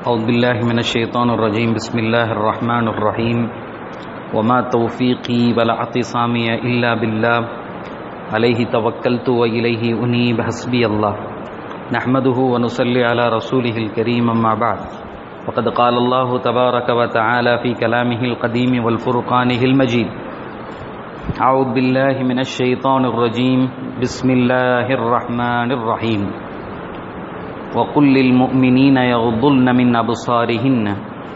أعوذ بالله من الشيطان الرجيم بسم الله الرحمن الرحيم وما توفيقي ولا اعتصامي إلا بالله عليه توكلت وإليه أنيب حسبي الله نحمده ونصلي على رسوله الكريم أما بعد وقد قال الله تبارك وتعالى في كلامه القديم والفرقانه المجيد أعوذ بالله من الشيطان الرجيم بسم الله الرحمن الرحيم وقل للمؤمنين يغضن من أبصارهن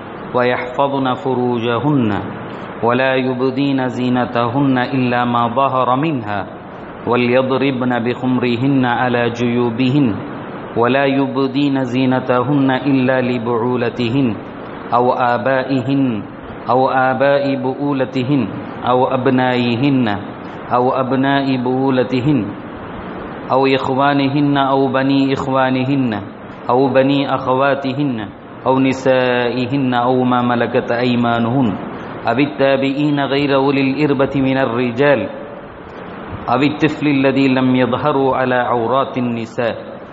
ويحفظن فروجهن ولا يبدين زينتهن إلا ما ظهر منها وليضربن بخمرهن على جيوبهن ولا يبدين زينتهن إلا لبعولتهن أو آبائهن أو آباء بؤولتهن أو أبنائهن أو أبناء بؤولتهن أو إخوانهن أو بني إخوانهن أو بني أخواتهن أو نسائهن أو ما ملكت أيمانهن أو التابعين غير أولي الإربة من الرجال أو الطفل الذي لم يظهروا على عورات النساء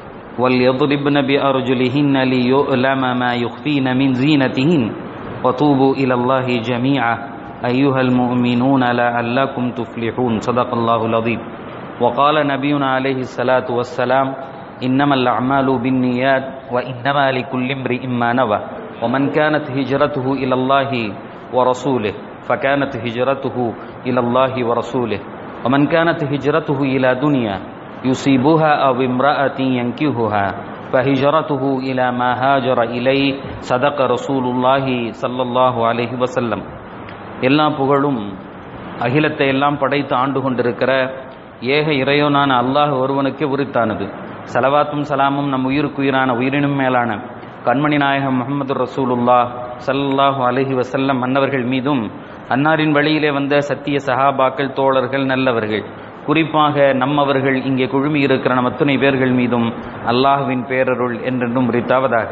وليضربن بأرجلهن ليؤلم ما يخفين من زينتهن وتوبوا إلى الله جميعا أيها المؤمنون لعلكم تفلحون صدق الله العظيم وقال نبينا عليه الصلاة والسلام إنما الأعمال بالنيات وإنما لكل امرئ ما نوى ومن كانت هجرته إلى الله ورسوله فكانت هجرته إلى الله ورسوله ومن كانت هجرته إلى دنيا يصيبها أو امرأة ينكهها فهجرته إلى ما هاجر إليه صدق رسول الله صلى الله عليه وسلم எல்லா புகழும் அகிலத்தை எல்லாம் படைத்து ஆண்டு கொண்டிருக்கிற ஏக இறையோனான அல்லாஹ் ஒருவனுக்கே உரித்தானது சலவாத்தும் சலாமும் நம் உயிருக்குயிரான உயிரினும் மேலான கண்மணி நாயகம் முகமது ரசூலுல்லா சல்லாஹு அலஹி வசல்லம் மன்னவர்கள் மீதும் அன்னாரின் வழியிலே வந்த சத்திய சஹாபாக்கள் தோழர்கள் நல்லவர்கள் குறிப்பாக நம்மவர்கள் இங்கே குழுமி இருக்கிற நம் அத்துணை பேர்கள் மீதும் அல்லாஹுவின் பேரருள் என்றென்றும் உரித்தாவதாக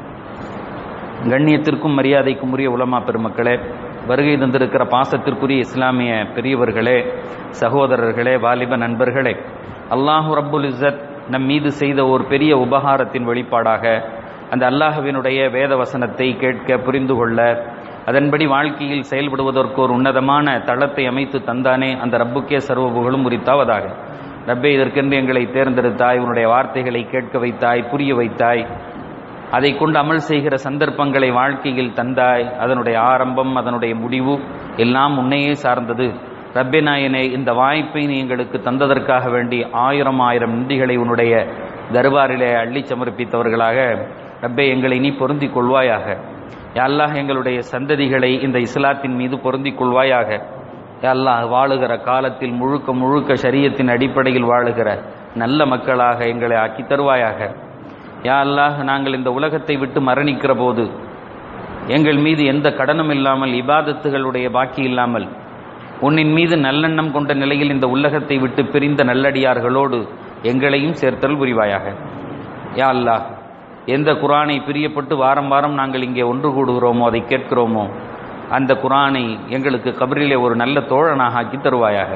கண்ணியத்திற்கும் மரியாதைக்கும் உரிய உலமா பெருமக்களே வருகை தந்திருக்கிற பாசத்திற்குரிய இஸ்லாமிய பெரியவர்களே சகோதரர்களே வாலிப நண்பர்களே அல்லாஹு ரப்புல் இஸ்ஸத் நம் மீது செய்த ஒரு பெரிய உபகாரத்தின் வெளிப்பாடாக அந்த அல்லாஹுவினுடைய வேத வசனத்தை கேட்க புரிந்து கொள்ள அதன்படி வாழ்க்கையில் செயல்படுவதற்கு ஒரு உன்னதமான தளத்தை அமைத்து தந்தானே அந்த ரப்புக்கே சர்வ புகழும் உரித்தாவதாக ரப்பே இதற்கென்று எங்களை தேர்ந்தெடுத்தாய் உன்னுடைய வார்த்தைகளை கேட்க வைத்தாய் புரிய வைத்தாய் அதை கொண்டு அமல் செய்கிற சந்தர்ப்பங்களை வாழ்க்கையில் தந்தாய் அதனுடைய ஆரம்பம் அதனுடைய முடிவு எல்லாம் உன்னையே சார்ந்தது ரப்பே நாயனே இந்த வாய்ப்பை நீ எங்களுக்கு தந்ததற்காக வேண்டி ஆயிரம் ஆயிரம் நன்றிகளை உன்னுடைய தர்பாரிலே அள்ளி சமர்ப்பித்தவர்களாக ரப்பே எங்களை நீ பொருந்திக் கொள்வாயாக அல்லாஹ் எங்களுடைய சந்ததிகளை இந்த இஸ்லாத்தின் மீது பொருந்திக் கொள்வாயாக அல்லாஹ் வாழுகிற காலத்தில் முழுக்க முழுக்க சரியத்தின் அடிப்படையில் வாழுகிற நல்ல மக்களாக எங்களை ஆக்கி தருவாயாக யா அல்லாஹ் நாங்கள் இந்த உலகத்தை விட்டு மரணிக்கிற போது எங்கள் மீது எந்த கடனும் இல்லாமல் இபாதத்துகளுடைய பாக்கி இல்லாமல் உன்னின் மீது நல்லெண்ணம் கொண்ட நிலையில் இந்த உலகத்தை விட்டு பிரிந்த நல்லடியார்களோடு எங்களையும் சேர்த்தல் புரிவாயாக யா அல்லாஹ் எந்த குரானை பிரியப்பட்டு வாரம் வாரம் நாங்கள் இங்கே ஒன்று கூடுகிறோமோ அதை கேட்கிறோமோ அந்த குரானை எங்களுக்கு கபரிலே ஒரு நல்ல தோழனாக ஆக்கி தருவாயாக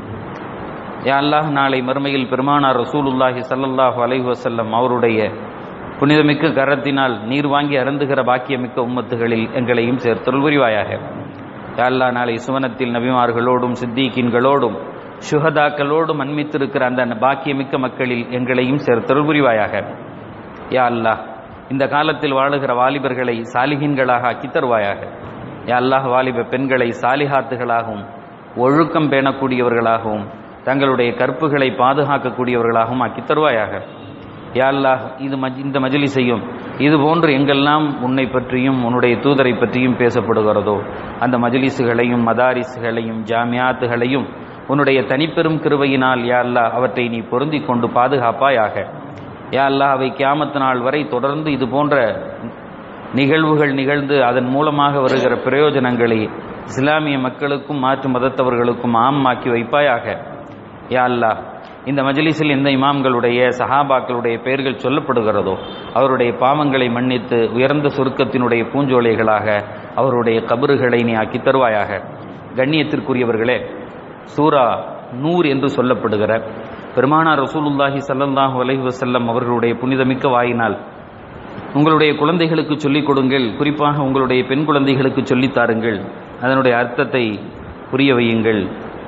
யா அல்லாஹ் நாளை மறுமையில் பெருமானார் ரசூலுல்லாஹி சல்லல்லாஹு அலைஹி வசல்லம் அவருடைய புனிதமிக்க கரத்தினால் நீர் வாங்கி அருந்துகிற பாக்கியமிக்க உம்மத்துகளில் எங்களையும் சேர்த்தொருள் புரிவாயாக யா அல்லாஹ் நாளை சுவனத்தில் நபிமார்களோடும் சித்திகின்களோடும் சுகதாக்களோடும் அன்மித்திருக்கிற அந்த பாக்கியமிக்க மக்களில் எங்களையும் சேர்த்தொருள் புரிவாயாக யா அல்லாஹ் இந்த காலத்தில் வாழுகிற வாலிபர்களை சாலிகின்களாக ஆக்கி தருவாயாக யா அல்லாஹ் வாலிப பெண்களை சாலிஹாத்துகளாகவும் ஒழுக்கம் பேணக்கூடியவர்களாகவும் தங்களுடைய கற்புகளை பாதுகாக்கக்கூடியவர்களாகவும் ஆக்கி தருவாயாக யா அல்லாஹ் இது இந்த மஜிலிசையும் இது போன்று எங்கெல்லாம் உன்னை பற்றியும் உன்னுடைய தூதரை பற்றியும் பேசப்படுகிறதோ அந்த மஜிலிசுகளையும் மதாரிசுகளையும் ஜாமியாத்துகளையும் உன்னுடைய தனிப்பெரும் கிருவையினால் யா அல்லாஹ் அவற்றை நீ பொருந்தி கொண்டு பாதுகாப்பாயாக யா அல்லாஹ் அவை கியாமத்து நாள் வரை தொடர்ந்து இது போன்ற நிகழ்வுகள் நிகழ்ந்து அதன் மூலமாக வருகிற பிரயோஜனங்களை இஸ்லாமிய மக்களுக்கும் மாற்று மதத்தவர்களுக்கும் ஆமாக்கி வைப்பாயாக யா அல்லாஹ் இந்த மஜலிஸில் எந்த இமாம்களுடைய சஹாபாக்களுடைய பெயர்கள் சொல்லப்படுகிறதோ அவருடைய பாவங்களை மன்னித்து உயர்ந்த சுருக்கத்தினுடைய பூஞ்சோலைகளாக அவருடைய கபறுகளை நீ ஆக்கி தருவாயாக கண்ணியத்திற்குரியவர்களே சூரா நூர் என்று சொல்லப்படுகிற பெருமானார் ரசூலுல்லாஹி ஸல்லல்லாஹு அலைஹி வஸல்லம் அவர்களுடைய புனிதமிக்க வாயினால் உங்களுடைய குழந்தைகளுக்கு சொல்லிக் கொடுங்கள் குறிப்பாக உங்களுடைய பெண் குழந்தைகளுக்கு சொல்லித் தாருங்கள் அதனுடைய அர்த்தத்தை புரிய வையுங்கள்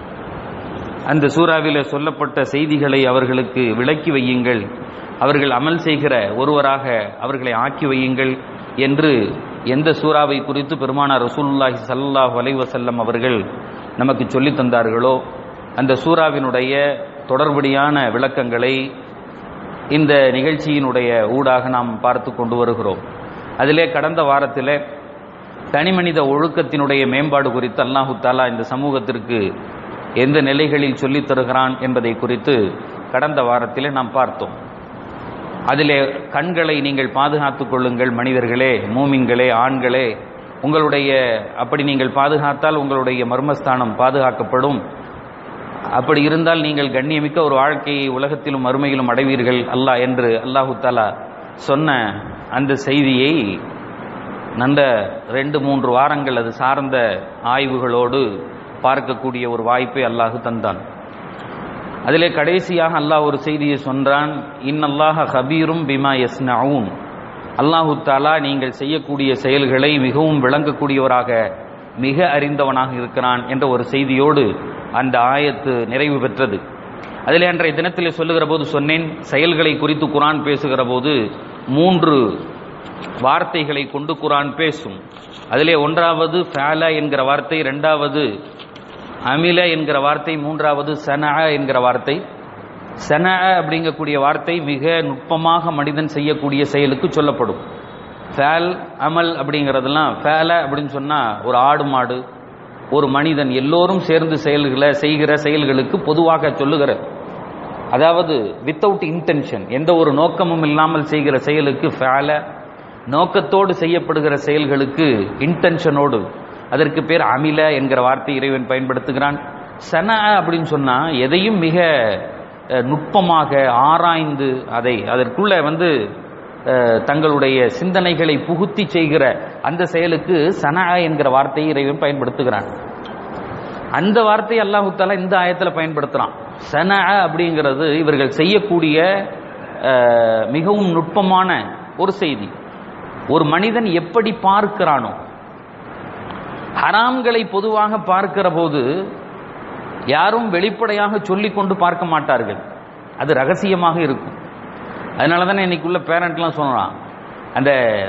அந்த சூறாவில சொல்லப்பட்ட செய்திகளை அவர்களுக்கு விளக்கி வையுங்கள் அவர்கள் அமல் செய்கிற ஒருவராக அவர்களை ஆக்கி வையுங்கள் என்று எந்த சூறாவை குறித்து பெருமானார் ரசூலுல்லாஹி ஸல்லல்லாஹு அலைஹி வஸல்லம் அவர்கள் நமக்கு சொல்லித் தந்தார்களோ அந்த சூறாவினுடைய தொடர்படியான விளக்கங்களை இந்த நிகழ்ச்சியினுடைய ஊடாக நாம் பார்த்து கொண்டு வருகிறோம் அதிலே கடந்த வாரத்தில் தனிமனித ஒழுக்கத்தினுடைய மேம்பாடு குறித்து அல்லாஹு தாலா இந்த சமூகத்திற்கு எந்த நிலைகளில் சொல்லித் தருகிறான் என்பதை குறித்து கடந்த வாரத்திலே நாம் பார்த்தோம் அதிலே கண்களை நீங்கள் பாதுகாத்துக் கொள்ளுங்கள் மனிதர்களே மூமின்களே ஆண்களே உங்களுடைய அப்படி நீங்கள் பாதுகாத்தால் உங்களுடைய மர்மஸ்தானம் பாதுகாக்கப்படும் அப்படி இருந்தால் நீங்கள் கண்ணியமிக்க ஒரு வாழ்க்கையை உலகத்திலும் மறுமையிலும் அடைவீர்கள் அல்லாஹ் என்று அல்லாஹு தாலா சொன்ன அந்த செய்தியை நல்ல ரெண்டு மூன்று வாரங்கள் அது சார்ந்த ஆய்வுகளோடு பார்க்கக்கூடிய ஒரு வாய்ப்பை அல்லாஹு தந்தான் அதிலே கடைசியாக அல்லாஹ் ஒரு செய்தியை சொன்னான் இன்னல்லாஹ ஹபீரும் பிமா யஸ்னவுன் அல்லாஹு தாலா நீங்கள் செய்யக்கூடிய செயல்களை மிகவும் விளங்கக்கூடியவராக மிக அறிந்தவனாக இருக்கிறான் என்ற ஒரு செய்தியோடு அந்த ஆயத்து நிறைவு பெற்றது அதில் அன்றைய தினத்தில் சொல்லுகிற போது சொன்னேன் செயல்களை குறித்து குரான் பேசுகிற போது மூன்று வார்த்தைகளை கொண்டு குரான் பேசும் அதிலே ஒன்றாவது ஃபேல என்கிற வார்த்தை இரண்டாவது அமில என்கிற வார்த்தை மூன்றாவது சன என்கிற வார்த்தை சன அப்படிங்கக்கூடிய வார்த்தை மிக நுட்பமாக மனிதன் செய்யக்கூடிய செயலுக்கு சொல்லப்படும் ஃபேல் அமல் அப்படிங்கிறதெல்லாம் ஃபேல அப்படின்னு சொன்னால் ஒரு ஆடு மாடு ஒரு மனிதன் எல்லோரும் சேர்ந்து செயல்களை செய்கிற செயல்களுக்கு பொதுவாக சொல்லுகிற அதாவது வித்தவுட் இன்டென்ஷன் எந்த ஒரு நோக்கமும் இல்லாமல் செய்கிற செயலுக்கு ஃபேல நோக்கத்தோடு செய்யப்படுகிற செயல்களுக்கு இன்டென்ஷனோடு அதற்கு பேர் அமில என்கிற வார்த்தை இறைவன் பயன்படுத்துகிறான் சன அப்படின்னு சொன்னா எதையும் மிக அஹ், நுட்பமாக ஆராய்ந்து அதை அதற்குள்ள வந்து அஹ், தங்களுடைய சிந்தனைகளை புகுத்தி செய்கிற அந்த செயலுக்கு சன என்கிற வார்த்தையை இறைவன் பயன்படுத்துகிறான் அந்த வார்த்தையை அல்லாஹு தாலா இந்த ஆயத்தில் பயன்படுத்துறான் சன அப்படிங்கிறது இவர்கள் செய்யக்கூடிய அஹ், மிகவும் நுட்பமான ஒரு செய்தி ஒரு மனிதன் எப்படி பார்க்கிறானோ ஹராம்களை பொதுவாக பார்க்கிற போது யாரும் வெளிப்படையாக சொல்லிக் கொண்டு பார்க்க மாட்டார்கள் அது ரகசியமாக இருக்கும் அதனால தானே இன்னைக்குள்ள பேரண்ட்லாம் சொல்லலாம் அந்த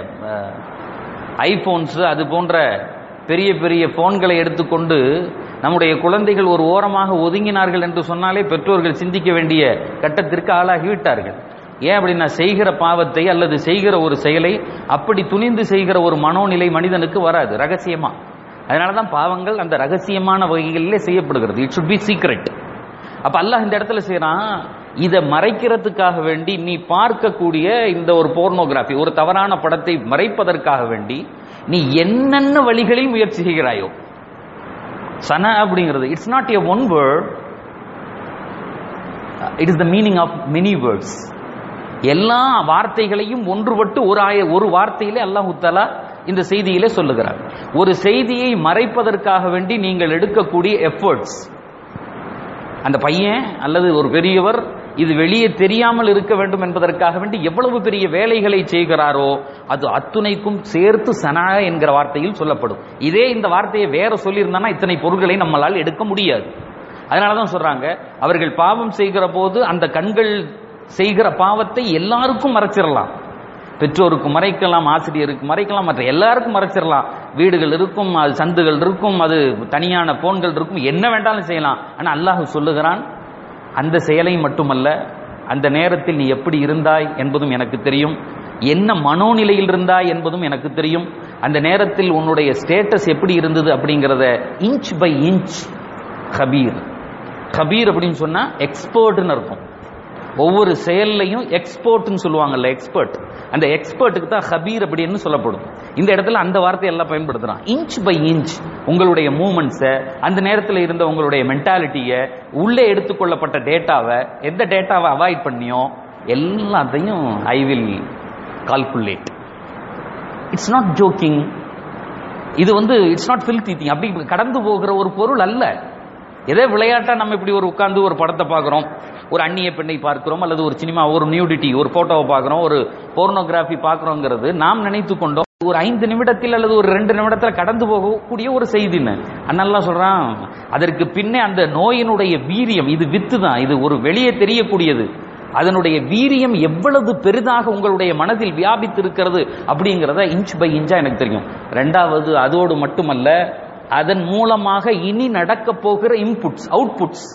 ஐபோன்ஸ் அது போன்ற பெரிய பெரிய போன்களை எடுத்துக்கொண்டு நம்முடைய குழந்தைகள் ஒரு ஓரமாக ஒதுங்கினார்கள் என்று சொன்னாலே பெற்றோர்கள் சிந்திக்க வேண்டிய கட்டத்திற்கு ஆளாகிவிட்டார்கள் ஏன் அப்படின்னா செய்கிற பாவத்தை அல்லது செய்கிற ஒரு செயலை அப்படி துணிந்து செய்கிற ஒரு மனோநிலை மனிதனுக்கு வராது ரகசியமா அதனால தான் பாவங்கள் அந்த ரகசியமான வகைகளிலே செய்யப்படுகிறது இட் சுட் பி சீக்ரெட் அப்ப அல்லாஹ் இந்த இடத்துல செய்யறான் இதை மறைக்கிறதுக்காக வேண்டி நீ பார்க்கக்கூடிய இந்த ஒரு போர்னோகிராஃபி ஒரு தவறான படத்தை மறைப்பதற்காக வேண்டி நீ என்னென்ன வழிகளில் முயற்சி செய்கிறாயோ சன அப்படிங்கிறது it's not a one word it is the meaning of many words எல்லா வார்த்தைகளையும் ஒன்றுபட்டு ஒரு ஆய ஒரு வார்த்தையிலே அல்லாஹ் தஆலா இந்த செய்தியிலே சொல்லுகிறார் ஒரு செய்தியை மறைப்பதற்காக வேண்டி நீங்கள் எடுக்கக்கூடிய எஃபர்ட்ஸ் அந்த பையன் அல்லது ஒரு பெரியவர் இது வெளியே தெரியாமல் இருக்க வேண்டும் என்பதற்காக வேண்டி எவ்வளவு பெரிய வேலைகளை செய்கிறாரோ அது அத்துணைக்கும் சேர்த்து சனா என்கிற வார்த்தையில் சொல்லப்படும் இதே இந்த வார்த்தையை வேற சொல்லியிருந்தானா இத்தனை பொருட்களை நம்மளால் எடுக்க முடியாது அதனால தான் சொல்றாங்க அவர்கள் பாவம் செய்கிற போது அந்த கண்கள் செய்கிற பாவத்தை எல்லாருக்கும் மறைச்சிடலாம் பெற்றோருக்கு மறைக்கலாம் ஆசிரியருக்கு மறைக்கலாம் மற்ற எல்லாருக்கும் மறைச்சிடலாம் வீடுகள் இருக்கும் அது சந்துகள் இருக்கும் அது தனியான போன்கள் இருக்கும் என்ன வேண்டாலும் செய்யலாம் ஆனா அல்லாஹ் சொல்லுகிறான் அந்த செயலை மட்டுமல்ல அந்த நேரத்தில் நீ எப்படி இருந்தாய் என்பதும் எனக்கு தெரியும் என்ன மனோநிலையில் இருந்தாய் என்பதும் எனக்கு தெரியும் அந்த நேரத்தில் உன்னுடைய ஸ்டேட்டஸ் எப்படி இருந்தது அப்படிங்கிறத இன்ச் பை இன்ச் கபீர் கபீர் அப்படின்னு சொன்னா எக்ஸ்பர்ட்னு இருக்கும் ஒவ்வொரு செயல்லையும் எக்ஸ்போர்ட்னு சொல்லுவாங்கல்ல எக்ஸ்பர்ட் அந்த எக்ஸ்பர்ட்டுக்கு தான் ஹபீர் அப்படின்னு சொல்லப்படும் இந்த இடத்துல அந்த வார்த்தை எல்லாம் பயன்படுத்துறான் இன்ச் பை இன்ச் உங்களுடைய மூமெண்ட்ஸை அந்த நேரத்தில் இருந்த உங்களுடைய மென்டாலிட்டியை உள்ளே எடுத்துக்கொள்ளப்பட்ட டேட்டாவை எந்த டேட்டாவை அவாய்ட் பண்ணியோ எல்லாத்தையும் I will calculate it's not joking இது வந்து இட்ஸ் நாட் ஃபில் திங் அப்படி கடந்து போகிற ஒரு பொருள் அல்ல எதே விளையாட்டா நம்ம இப்படி ஒரு உட்கார்ந்து ஒரு படத்தை பார்க்குறோம் ஒரு அந்நிய பெண்ணை பார்க்கிறோம் அல்லது ஒரு சினிமா ஒரு நியூடிட்டி ஒரு போட்டோவை பார்க்கிறோம் ஒரு போர்னோகிராஃபி பார்க்கிறோங்கிறது நாம் நினைத்து கொண்டோம் ஒரு ஐந்து நிமிடத்தில் அல்லது ஒரு ரெண்டு நிமிடத்தில் கடந்து போகக்கூடிய ஒரு செய்தின்னு அண்ணல்லாம் சொல்றான் அதற்கு பின்னே அந்த நோயினுடைய வீரியம் இது வித்து தான் இது ஒரு வெளியே தெரியக்கூடியது அதனுடைய வீரியம் எவ்வளவு பெரிதாக உங்களுடைய மனதில் வியாபித்திருக்கிறது அப்படிங்கிறத இன்ச் பை இன்ச்சா எனக்கு தெரியும் ரெண்டாவது அதோடு மட்டுமல்ல அதன் மூலமாக இனி நடக்க போகிற இன்புட்ஸ் அவுட்புட்ஸ்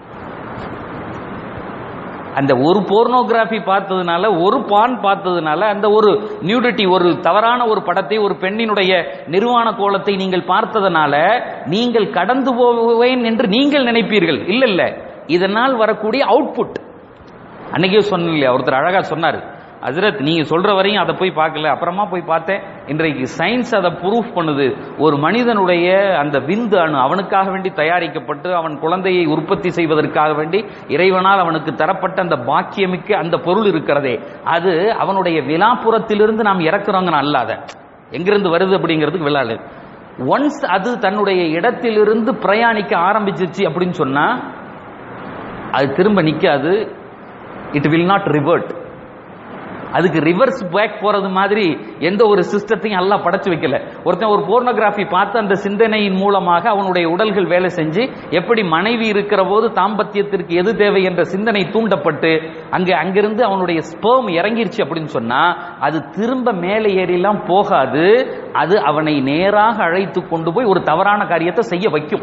அந்த ஒரு போர்னோகிராஃபி பார்த்ததுனால ஒரு பான் பார்த்ததுனால அந்த ஒரு நியூடிட்டி ஒரு தவறான ஒரு படத்தை ஒரு பெண்ணினுடைய நிர்வாண கோலத்தை நீங்கள் பார்த்ததனால நீங்கள் கடந்து போவேன் என்று நீங்கள் நினைப்பீர்கள் இல்ல இல்ல இதனால் வரக்கூடிய அவுட்புட் அன்னைக்கே சொன்ன இல்லையா ஒருத்தர் அழகா சொன்னார் ஹசரத் நீங்க சொல்ற வரையும் அதை போய் பார்க்கல அப்புறமா போய் பார்த்தேன் இன்றைக்கு சயின்ஸ் அதை ப்ரூஃப் பண்ணுது ஒரு மனிதனுடைய அந்த விந்து அணு அவனுக்காக வேண்டி தயாரிக்கப்பட்டு அவன் குழந்தையை உற்பத்தி செய்வதற்காக வேண்டி இறைவனால் அவனுக்கு தரப்பட்ட அந்த பாக்கியமிக்க அந்த பொருள் இருக்கிறதே அது அவனுடைய விழாப்புறத்திலிருந்து நாம் இறக்குறோங்க அல்லாத எங்கிருந்து வருது அப்படிங்கிறதுக்கு விழாது ஒன்ஸ் அது தன்னுடைய இடத்திலிருந்து பிரயாணிக்க ஆரம்பிச்சிச்சு அப்படின்னு சொன்னா அது திரும்ப நிக்காது இட் வில் நாட் ரிவர்ட் அதுக்கு ரிவர்ஸ் பேக் போறது மாதிரி எந்த ஒரு சிஸ்டத்தையும் எல்லாம் படைச்சு வைக்கல ஒருத்தன் ஒரு போர்னோகிராஃபி பார்த்து அந்த சிந்தனையின் மூலமாக அவனுடைய உடல்கள் வேலை செஞ்சு எப்படி மனைவி இருக்கிற போது தாம்பத்தியத்திற்கு எது தேவை என்ற சிந்தனை தூண்டப்பட்டு அங்க அங்கிருந்து அவனுடைய ஸ்பேம் இறங்கிருச்சு அப்படின்னு சொன்னா அது திரும்ப மேலே ஏறிலாம் போகாது அது அவனை நேராக அழைத்து கொண்டு போய் ஒரு தவறான காரியத்தை செய்ய வைக்கும்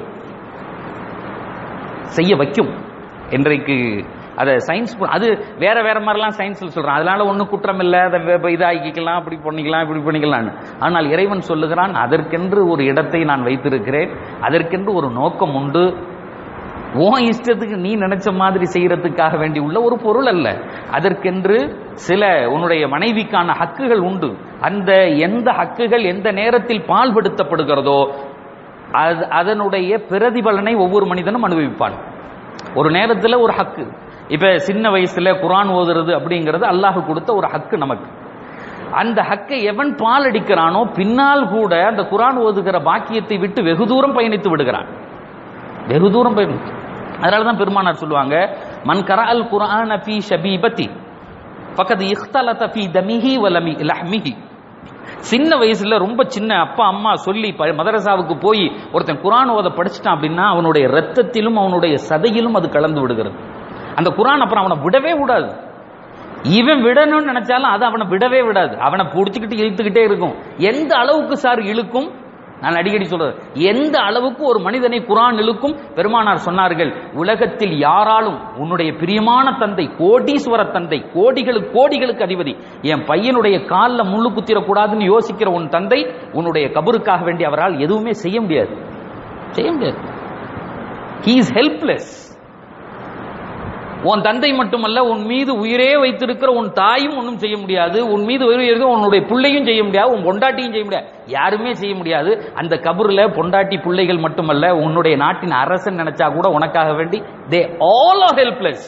செய்ய வைக்கும் இன்றைக்கு அதை சயின்ஸ் அது வேற வேற மாதிரிலாம் சயின்ஸ்ல சொல்றான் அதனால ஒன்றும் குற்றம் இல்லை அதை வே- இதாக்கிக்கலாம் அப்படி பண்ணிக்கலாம் இப்படி பண்ணிக்கலாம்னு ஆனால் இறைவன் சொல்லுகிறான் அதற்கென்று ஒரு இடத்தை நான் வைத்திருக்கிறேன் அதற்கென்று ஒரு நோக்கம் உண்டு உன் இஷ்டத்துக்கு நீ நினைச்ச மாதிரி செய்யறதுக்காக வேண்டி உள்ள ஒரு பொருள் அல்ல அதற்கென்று சில உன்னுடைய மனைவிக்கான ஹக்குகள் உண்டு அந்த எந்த ஹக்குகள் எந்த நேரத்தில் பால்படுத்தப்படுகிறதோ அது அதனுடைய பிரதிபலனை ஒவ்வொரு மனிதனும் அனுபவிப்பான் ஒரு நேரத்தில் ஒரு ஹக்கு இப்ப சின்ன வயசுல குரான் ஓதுறது அப்படிங்கிறது அல்லாஹ் கொடுத்த ஒரு ஹக்கு நமக்கு அந்த ஹக்கை எவன் பால் அடிக்கிறானோ பின்னால் கூட அந்த குரான் ஓதுகிற பாக்கியத்தை விட்டு வெகு தூரம் பயணித்து விடுகிறான் வெகு தூரம் போய் அதனால தான் பெருமானார் சொல்லுவாங்க மன் கரா அல் குரான் ஃபி ஷபீபத்தி பக்கத்து இஹ்தலத ஃபி தமிஹி வலமி லஹ்மிஹி சின்ன வயசுல ரொம்ப சின்ன அப்பா அம்மா சொல்லி ப- மதரசாவுக்கு போய் ஒருத்தன் குரான் ஓத படிச்சிட்டான் அப்படின்னா அவனுடைய ரத்தத்திலும் அவனுடைய சதையிலும் அது கலந்து விடுகிறது அந்த குரான் அப்புறம் அவனை விடவே விடாது இவன் விடணும்னு நினைச்சாலும் அது அவனை விடவே விடாது அவனை பிடிச்சிக்கிட்டு இழுத்துக்கிட்டே இருக்கும் எந்த அளவுக்கு சார் இழுக்கும் நான் அடிக்கடி சொல்றது எந்த அளவுக்கு ஒரு மனிதனை குரான் இழுக்கும் பெருமானார் சொன்னார்கள் உலகத்தில் யாராலும் உன்னுடைய பிரியமான தந்தை கோடீஸ்வர தந்தை கோடிகளுக்கு கோடிகளுக்கு அதிபதி என் பையனுடைய காலில் முள்ளு குத்திரக்கூடாதுன்னு யோசிக்கிற உன் தந்தை உன்னுடைய கபருக்காக வேண்டி அவரால் எதுவுமே செய்ய முடியாது செய்ய முடியாது ஹீ இஸ் ஹெல்ப்லெஸ் உன் தந்தை மட்டுமல்ல உன் மீது உயிரே வைத்திருக்கிற உன் தாயும் ஒன்றும் செய்ய முடியாது உன் மீது உயிர் இருக்கிற உன்னுடைய பிள்ளையும் செய்ய முடியாது உன் பொண்டாட்டியும் செய்ய முடியாது யாருமே செய்ய முடியாது அந்த கபூர்ல பொண்டாட்டி பிள்ளைகள் மட்டுமல்ல உன்னுடைய நாட்டின் அரசன் நினைச்சா கூட உனக்காக வேண்டி தே ஆல் ஆர் ஹெல்ப்லெஸ்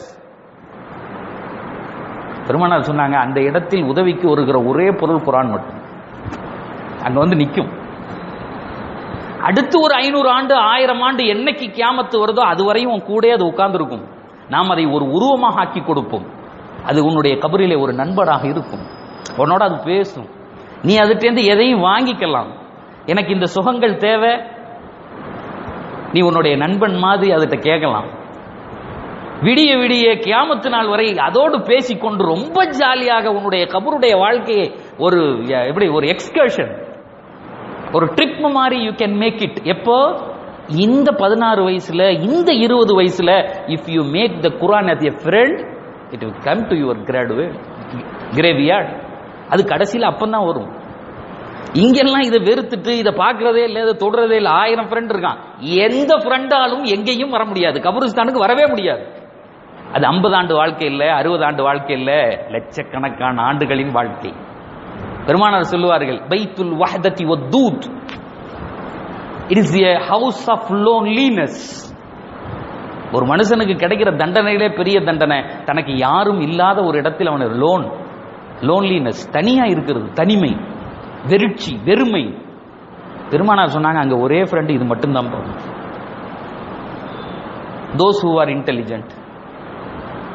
பெருமானார் சொன்னாங்க அந்த இடத்தில் உதவிக்கு வருகிற ஒரே பொருள் குரான் மட்டும் அங்க வந்து நிற்கும் அடுத்து ஒரு ஐநூறு ஆண்டு ஆயிரம் ஆண்டு என்னைக்கு கியாமத்து வருதோ அதுவரையும் உன் கூடயே அது உட்கார்ந்திருக்கும் நாம் அதை ஒரு உருவமாக ஆக்கி கொடுப்போம் அது உன்னுடைய கபரிலே ஒரு நண்பராக இருக்கும் உன்னோட அது பேசும் நீ அதுட்டேந்து எதையும் வாங்கிக்கலாம் எனக்கு இந்த சுகங்கள் தேவை நீ உன்னுடைய நண்பன் மாதிரி அதுகிட்ட கேட்கலாம் விடிய விடிய கியாமத்து நாள் வரை அதோடு பேசிக்கொண்டு ரொம்ப ஜாலியாக உன்னுடைய கபருடைய வாழ்க்கையை ஒரு அஹ், எப்படி ஒரு எக்ஸ்கர்ஷன் ஒரு ட்ரிப் மாதிரி யூ கேன் மேக் இட் எப்போ இந்த பதினாறு வயசுல இந்த இருபது வயசுல if you make the Quran as a friend it will come to your graduate graveyard அது கடைசியில் அப்பந்தான் வரும் இங்கெல்லாம் இதை வெறுத்துட்டு இதை பார்க்கறதே இல்லை இதை தொடுறதே இல்லை ஆயிரம் ஃப்ரெண்ட் இருக்கான் எந்த ஃப்ரெண்டாலும் எங்கேயும் வர முடியாது கபருஸ்தானுக்கு வரவே முடியாது அது ஐம்பது ஆண்டு வாழ்க்கை இல்லை அறுபது ஆண்டு வாழ்க்கை இல்லை லட்சக்கணக்கான ஆண்டுகளின் வாழ்க்கை பெருமானார் சொல்லுவார்கள் பைத்துல் வஹதத்தி வத்தூத் it is a house of loneliness ஒரு மனுஷனுக்கு கிடைக்கிற தண்டனையிலே பெரிய தண்டனை தனக்கு யாரும் இல்லாத ஒரு இடத்தில் அவன் லோன் லோன்லினஸ் தனியா இருக்கிறது தனிமை வெறிச்சி வெறுமை பெருமானார் சொன்னாங்க அங்க ஒரே ஃப்ரெண்ட் இது மட்டும்தான் தோஸ் ஹூ ஆர் இன்டெலிஜென்ட்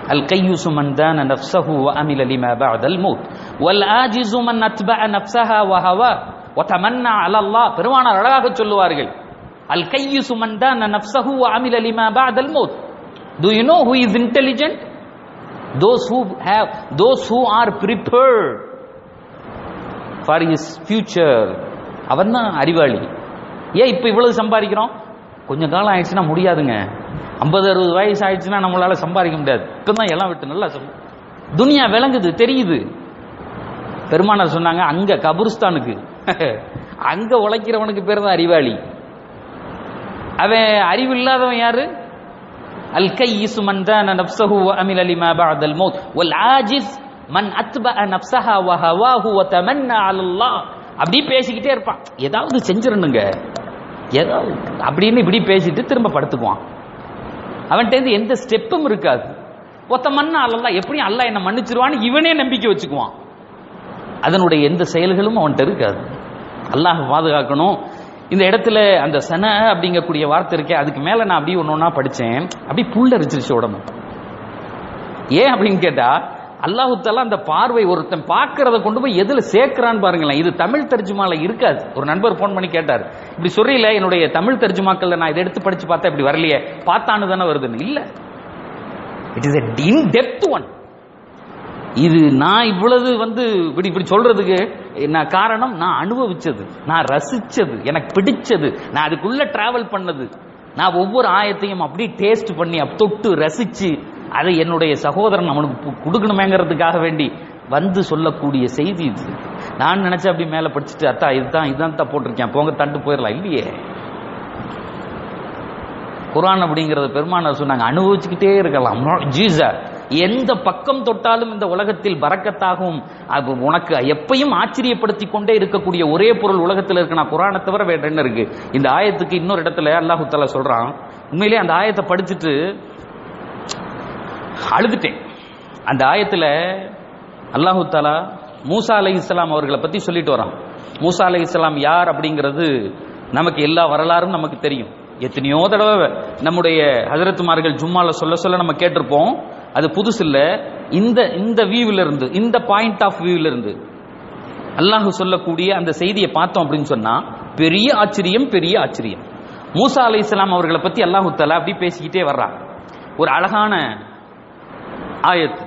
القيس من دان نفسه وأمل لما بعد الموت والآجز من أتبع نفسها وهواه وتمنى على الله பெருமானார் அழகாக சொல்லுவார்கள் அல் கையுசு மன் தான நஃப்ஸஹு வ அமில லிமா பஅதல் மௌத் do you know who is intelligent those who have those who are prepared for his future அவன் தான் அறிவாளி ஏன் இப்போ இவ்வளவு சம்பாதிக்கிறோம் கொஞ்சம் காலம் ஆயிடுச்சுன்னா முடியாதுங்க ஐம்பது அறுபது வயசு ஆயிடுச்சுன்னா நம்மளால சம்பாதிக்க முடியாது இப்போ தான் எல்லாம் விட்டு நல்லா சம் துனியா விளங்குது தெரியுது பெருமானார் சொன்னாங்க அங்க கபுருஸ்தானுக்கு அங்க உழைக்கிறவனுக்கு பேர் தான் அறிவாளி அவன் அறிவு இல்லாதவன் யாரு அல் கையிசு மன் தான நஃப்ஸஹு வ அமில லிமா பஅதல் மௌத் வல் ஆஜிஸ் மன் அத்பஅ நஃப்ஸஹா வ ஹவாஹு வ தமன்னா அலல்லாஹ் அப்படி பேசிக்கிட்டே இருப்பான் ஏதாவது செஞ்சிரணுங்க ஏதாவது அப்படின்னு இப்படி பேசிட்டு திரும்ப படுத்துக்குவான் அவன்கிட்ட எந்த ஸ்டெப்பும் இருக்காது ஒத்த மண்ணா அல்ல எப்படியும் அல்ல என்ன மன்னிச்சிருவான்னு இவனே நம்பிக்கை வச்சுக்குவான் அதனுடைய எந்த செயல்களும் அவன்கிட்ட இருக்காது அல்லாஹ் பாதுகாக்கணும் இந்த இடத்துல அந்த சன அப்படிங்கக்கூடிய வார்த்தை இருக்கே அதுக்கு மேல நான் அப்படியே ஒன்று ஒன்றா படித்தேன் அப்படியே புல்லரிச்சிருச்சு உடம்பு ஏன் அப்படின்னு கேட்டா அல்லாஹு தாலா அந்த பார்வை ஒருத்தன் பார்க்கறத கொண்டு போய் எதுல சேர்க்கிறான்னு பாருங்களேன் இது தமிழ் தர்ஜுமால இருக்காது ஒரு நண்பர் ஃபோன் பண்ணி கேட்டார் இப்படி சொல்றீல என்னுடைய தமிழ் தர்ஜுமாக்கள்ல நான் இதை எடுத்து படிச்சு பார்த்தா இப்படி வரலையே பார்த்தான்னு தானே வருதுன்னு இல்ல it is in depth one இது நான் இவ்வளவு வந்து இப்படி இப்படி சொல்றதுக்கு நான் காரணம் நான் அனுபவிச்சது நான் ரசிச்சது எனக்கு பிடிச்சது நான் அதுக்குள்ள டிராவல் பண்ணது நான் ஒவ்வொரு ஆயத்தையும் அப்படியே டேஸ்ட் பண்ணி அப் தொட்டு ரசிச்சு அதை என்னுடைய சகோதரன் அவனுக்கு கு- கொடுக்கணுமேங்கிறதுக்காக வேண்டி வந்து சொல்லக்கூடிய செய்தி இது நான் நினைச்சேன் அப்படி மேல படிச்சுட்டு அத்தா இதுதான் இதுதான் தான் போட்டிருக்கேன் போங்க தண்டு போயிடலாம் இல்லையே குரான் அப்படிங்கறது பெருமானார் சொன்னாங்க அனுபவிச்சுக்கிட்டே இருக்கலாம் ஜீசா எந்த பக்கம் தொட்டாலும் இந்த உலகத்தில் பறக்கத்தாகவும் அது உனக்கு எப்பயும் ஆச்சரியப்படுத்தி கொண்டே இருக்கக்கூடிய ஒரே பொருள் உலகத்தில் இருக்கு நான் குரானை தவிர வேற என்ன இருக்கு இந்த ஆயத்துக்கு இன்னொரு இடத்துல அல்லாஹு தஆலா சொல்றான் உண்மையிலேயே அந்த ஆயத்தை படிச்சுட்டு அழுதுட்டேன் அந்த ஆயத்துல அல்லாஹு தாலா மூசா அலை இஸ்லாம் அவர்களை பத்தி சொல்லிட்டு வரான் மூசா அலை இஸ்லாம் யார் அப்படிங்கிறது நமக்கு எல்லா வரலாறும் நமக்கு தெரியும் எத்தனையோ தடவை நம்முடைய ஹஜரத்துமார்கள் ஜும்மால சொல்ல சொல்ல நம்ம கேட்டிருப்போம் அது புதுசு இல்ல இந்த இந்த வியூவில இருந்து இந்த பாயிண்ட் ஆஃப் வியூவில இருந்து அல்லாஹ் சொல்லக்கூடிய அந்த செய்தியை பார்த்தோம் அப்படின்னு சொன்னா பெரிய ஆச்சரியம் பெரிய ஆச்சரியம் மூசா அலை இஸ்லாம் அவர்களை பத்தி அல்லாஹு தஆலா அப்படி பேசிக்கிட்டே வர்றான் ஒரு அழகான ஆயத்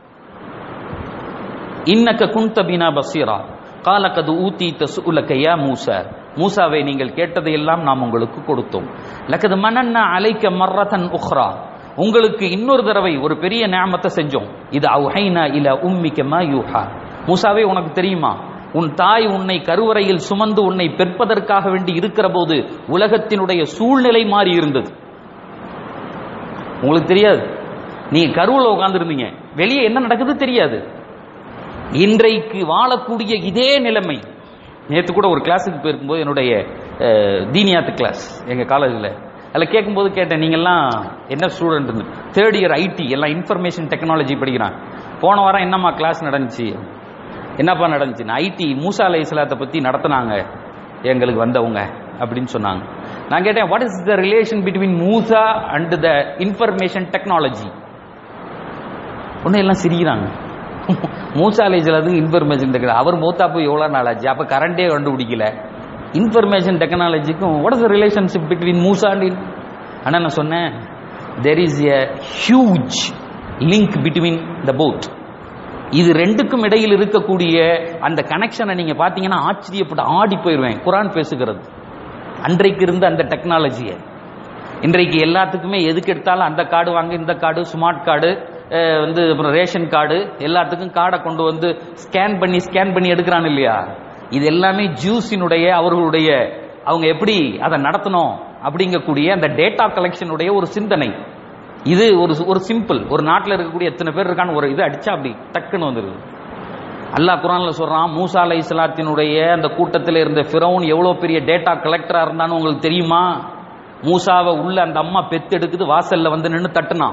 இன்னக்க குந்த பினா பசீரா கால கது ஊத்தி தசுலக்க யா மூசா மூசாவை நீங்கள் கேட்டதையெல்லாம் நாம் உங்களுக்கு கொடுத்தோம் லக்கது மனன்னா அலைக்க மர்ரதன் உஹ்ரா உங்களுக்கு இன்னொரு தடவை ஒரு பெரிய நியாமத்தை செஞ்சோம் இது அவுஹைனா இல உம்மிக்க மா யூஹா மூசாவே உனக்கு தெரியுமா உன் தாய் உன்னை கருவறையில் சுமந்து உன்னை பெற்பதற்காக வேண்டி இருக்கிற போது உலகத்தினுடைய சூழ்நிலை மாறி இருந்தது உங்களுக்கு தெரியாது நீங்க கருவுல உட்கார்ந்துருந்தீங்க வெளியே என்ன நடக்குது தெரியாது இன்றைக்கு வாழக்கூடிய இதே நிலைமை நேற்று கூட ஒரு கிளாஸுக்கு போயிருக்கும்போது என்னுடைய அஹ், தீனியாத்து கிளாஸ் எங்க காலேஜில் அதில் கேட்கும்போது கேட்டேன் நீங்கள்லாம் என்ன ஸ்டூடெண்ட் தேர்ட் இயர் ஐடி எல்லாம் இன்ஃபர்மேஷன் டெக்னாலஜி படிக்கிறான் போன வாரம் என்னம்மா கிளாஸ் நடந்துச்சு என்னப்பா நடந்துச்சு ஐடி மூசா அலை இஸ்லாத்தை பற்றி நடத்துனாங்க எங்களுக்கு வந்தவங்க அப்படின்னு சொன்னாங்க நான் கேட்டேன் what is the relation between Musa and the information technology ஒன்றும் எல்லாம் சிரிக்கிறாங்க மூசா அலைஜலதுக்கு இன்ஃபர்மேஷன் டெக்னாலஜி அவர் மூத்தா போய் எவ்வளோ நாள் ஆச்சு அப்போ கரண்டே கண்டுபிடிக்கல இன்ஃபர்மேஷன் டெக்னாலஜிக்கும் what is relationship between Musa and ஆனால் நான் சொன்னேன் there is a huge link between the both இது ரெண்டுக்கும் இடையில் இருக்கக்கூடிய அந்த கனெக்ஷனை நீங்க பாத்தீங்கன்னா ஆச்சரியப்பட்டு ஆடி போயிருவேன் குரான் பேசுகிறது அன்றைக்கு இருந்த அந்த டெக்னாலஜியை இன்றைக்கு எல்லாத்துக்குமே எதுக்கு எடுத்தாலும் அந்த கார்டு வாங்க இந்த கார்டு ஸ்மார்ட் கார்டு அஹ், வந்து அப்புறம் ரேஷன் கார்டு எல்லாத்துக்கும் கார்டை கொண்டு வந்து ஸ்கேன் பண்ணி ஸ்கேன் பண்ணி எடுக்கிறான் இல்லையா இது எல்லாமே ஜூஸினுடைய அவர்களுடைய அவங்க எப்படி அதை நடத்தணும் அப்படிங்கக்கூடிய அந்த டேட்டா கலெக்ஷனுடைய ஒரு சிந்தனை இது ஒரு ஒரு சிம்பிள் ஒரு நாட்டில் இருக்கக்கூடிய எத்தனை பேர் இருக்கான்னு ஒரு இது அடிச்சா அப்படி டக்குன்னு வந்துருது அல்லாஹ் குரான்ல சொல்றான் மூசா அலை இஸ்லாத்தினுடைய அந்த கூட்டத்தில் இருந்த ஃபிரௌன் எவ்வளவு பெரிய டேட்டா கலெக்டரா இருந்தான்னு உங்களுக்கு தெரியுமா மூசாவை உள்ள அந்த அம்மா பெத்து எடுக்குது வாசல்ல வந்து நின்னு தட்டுனான்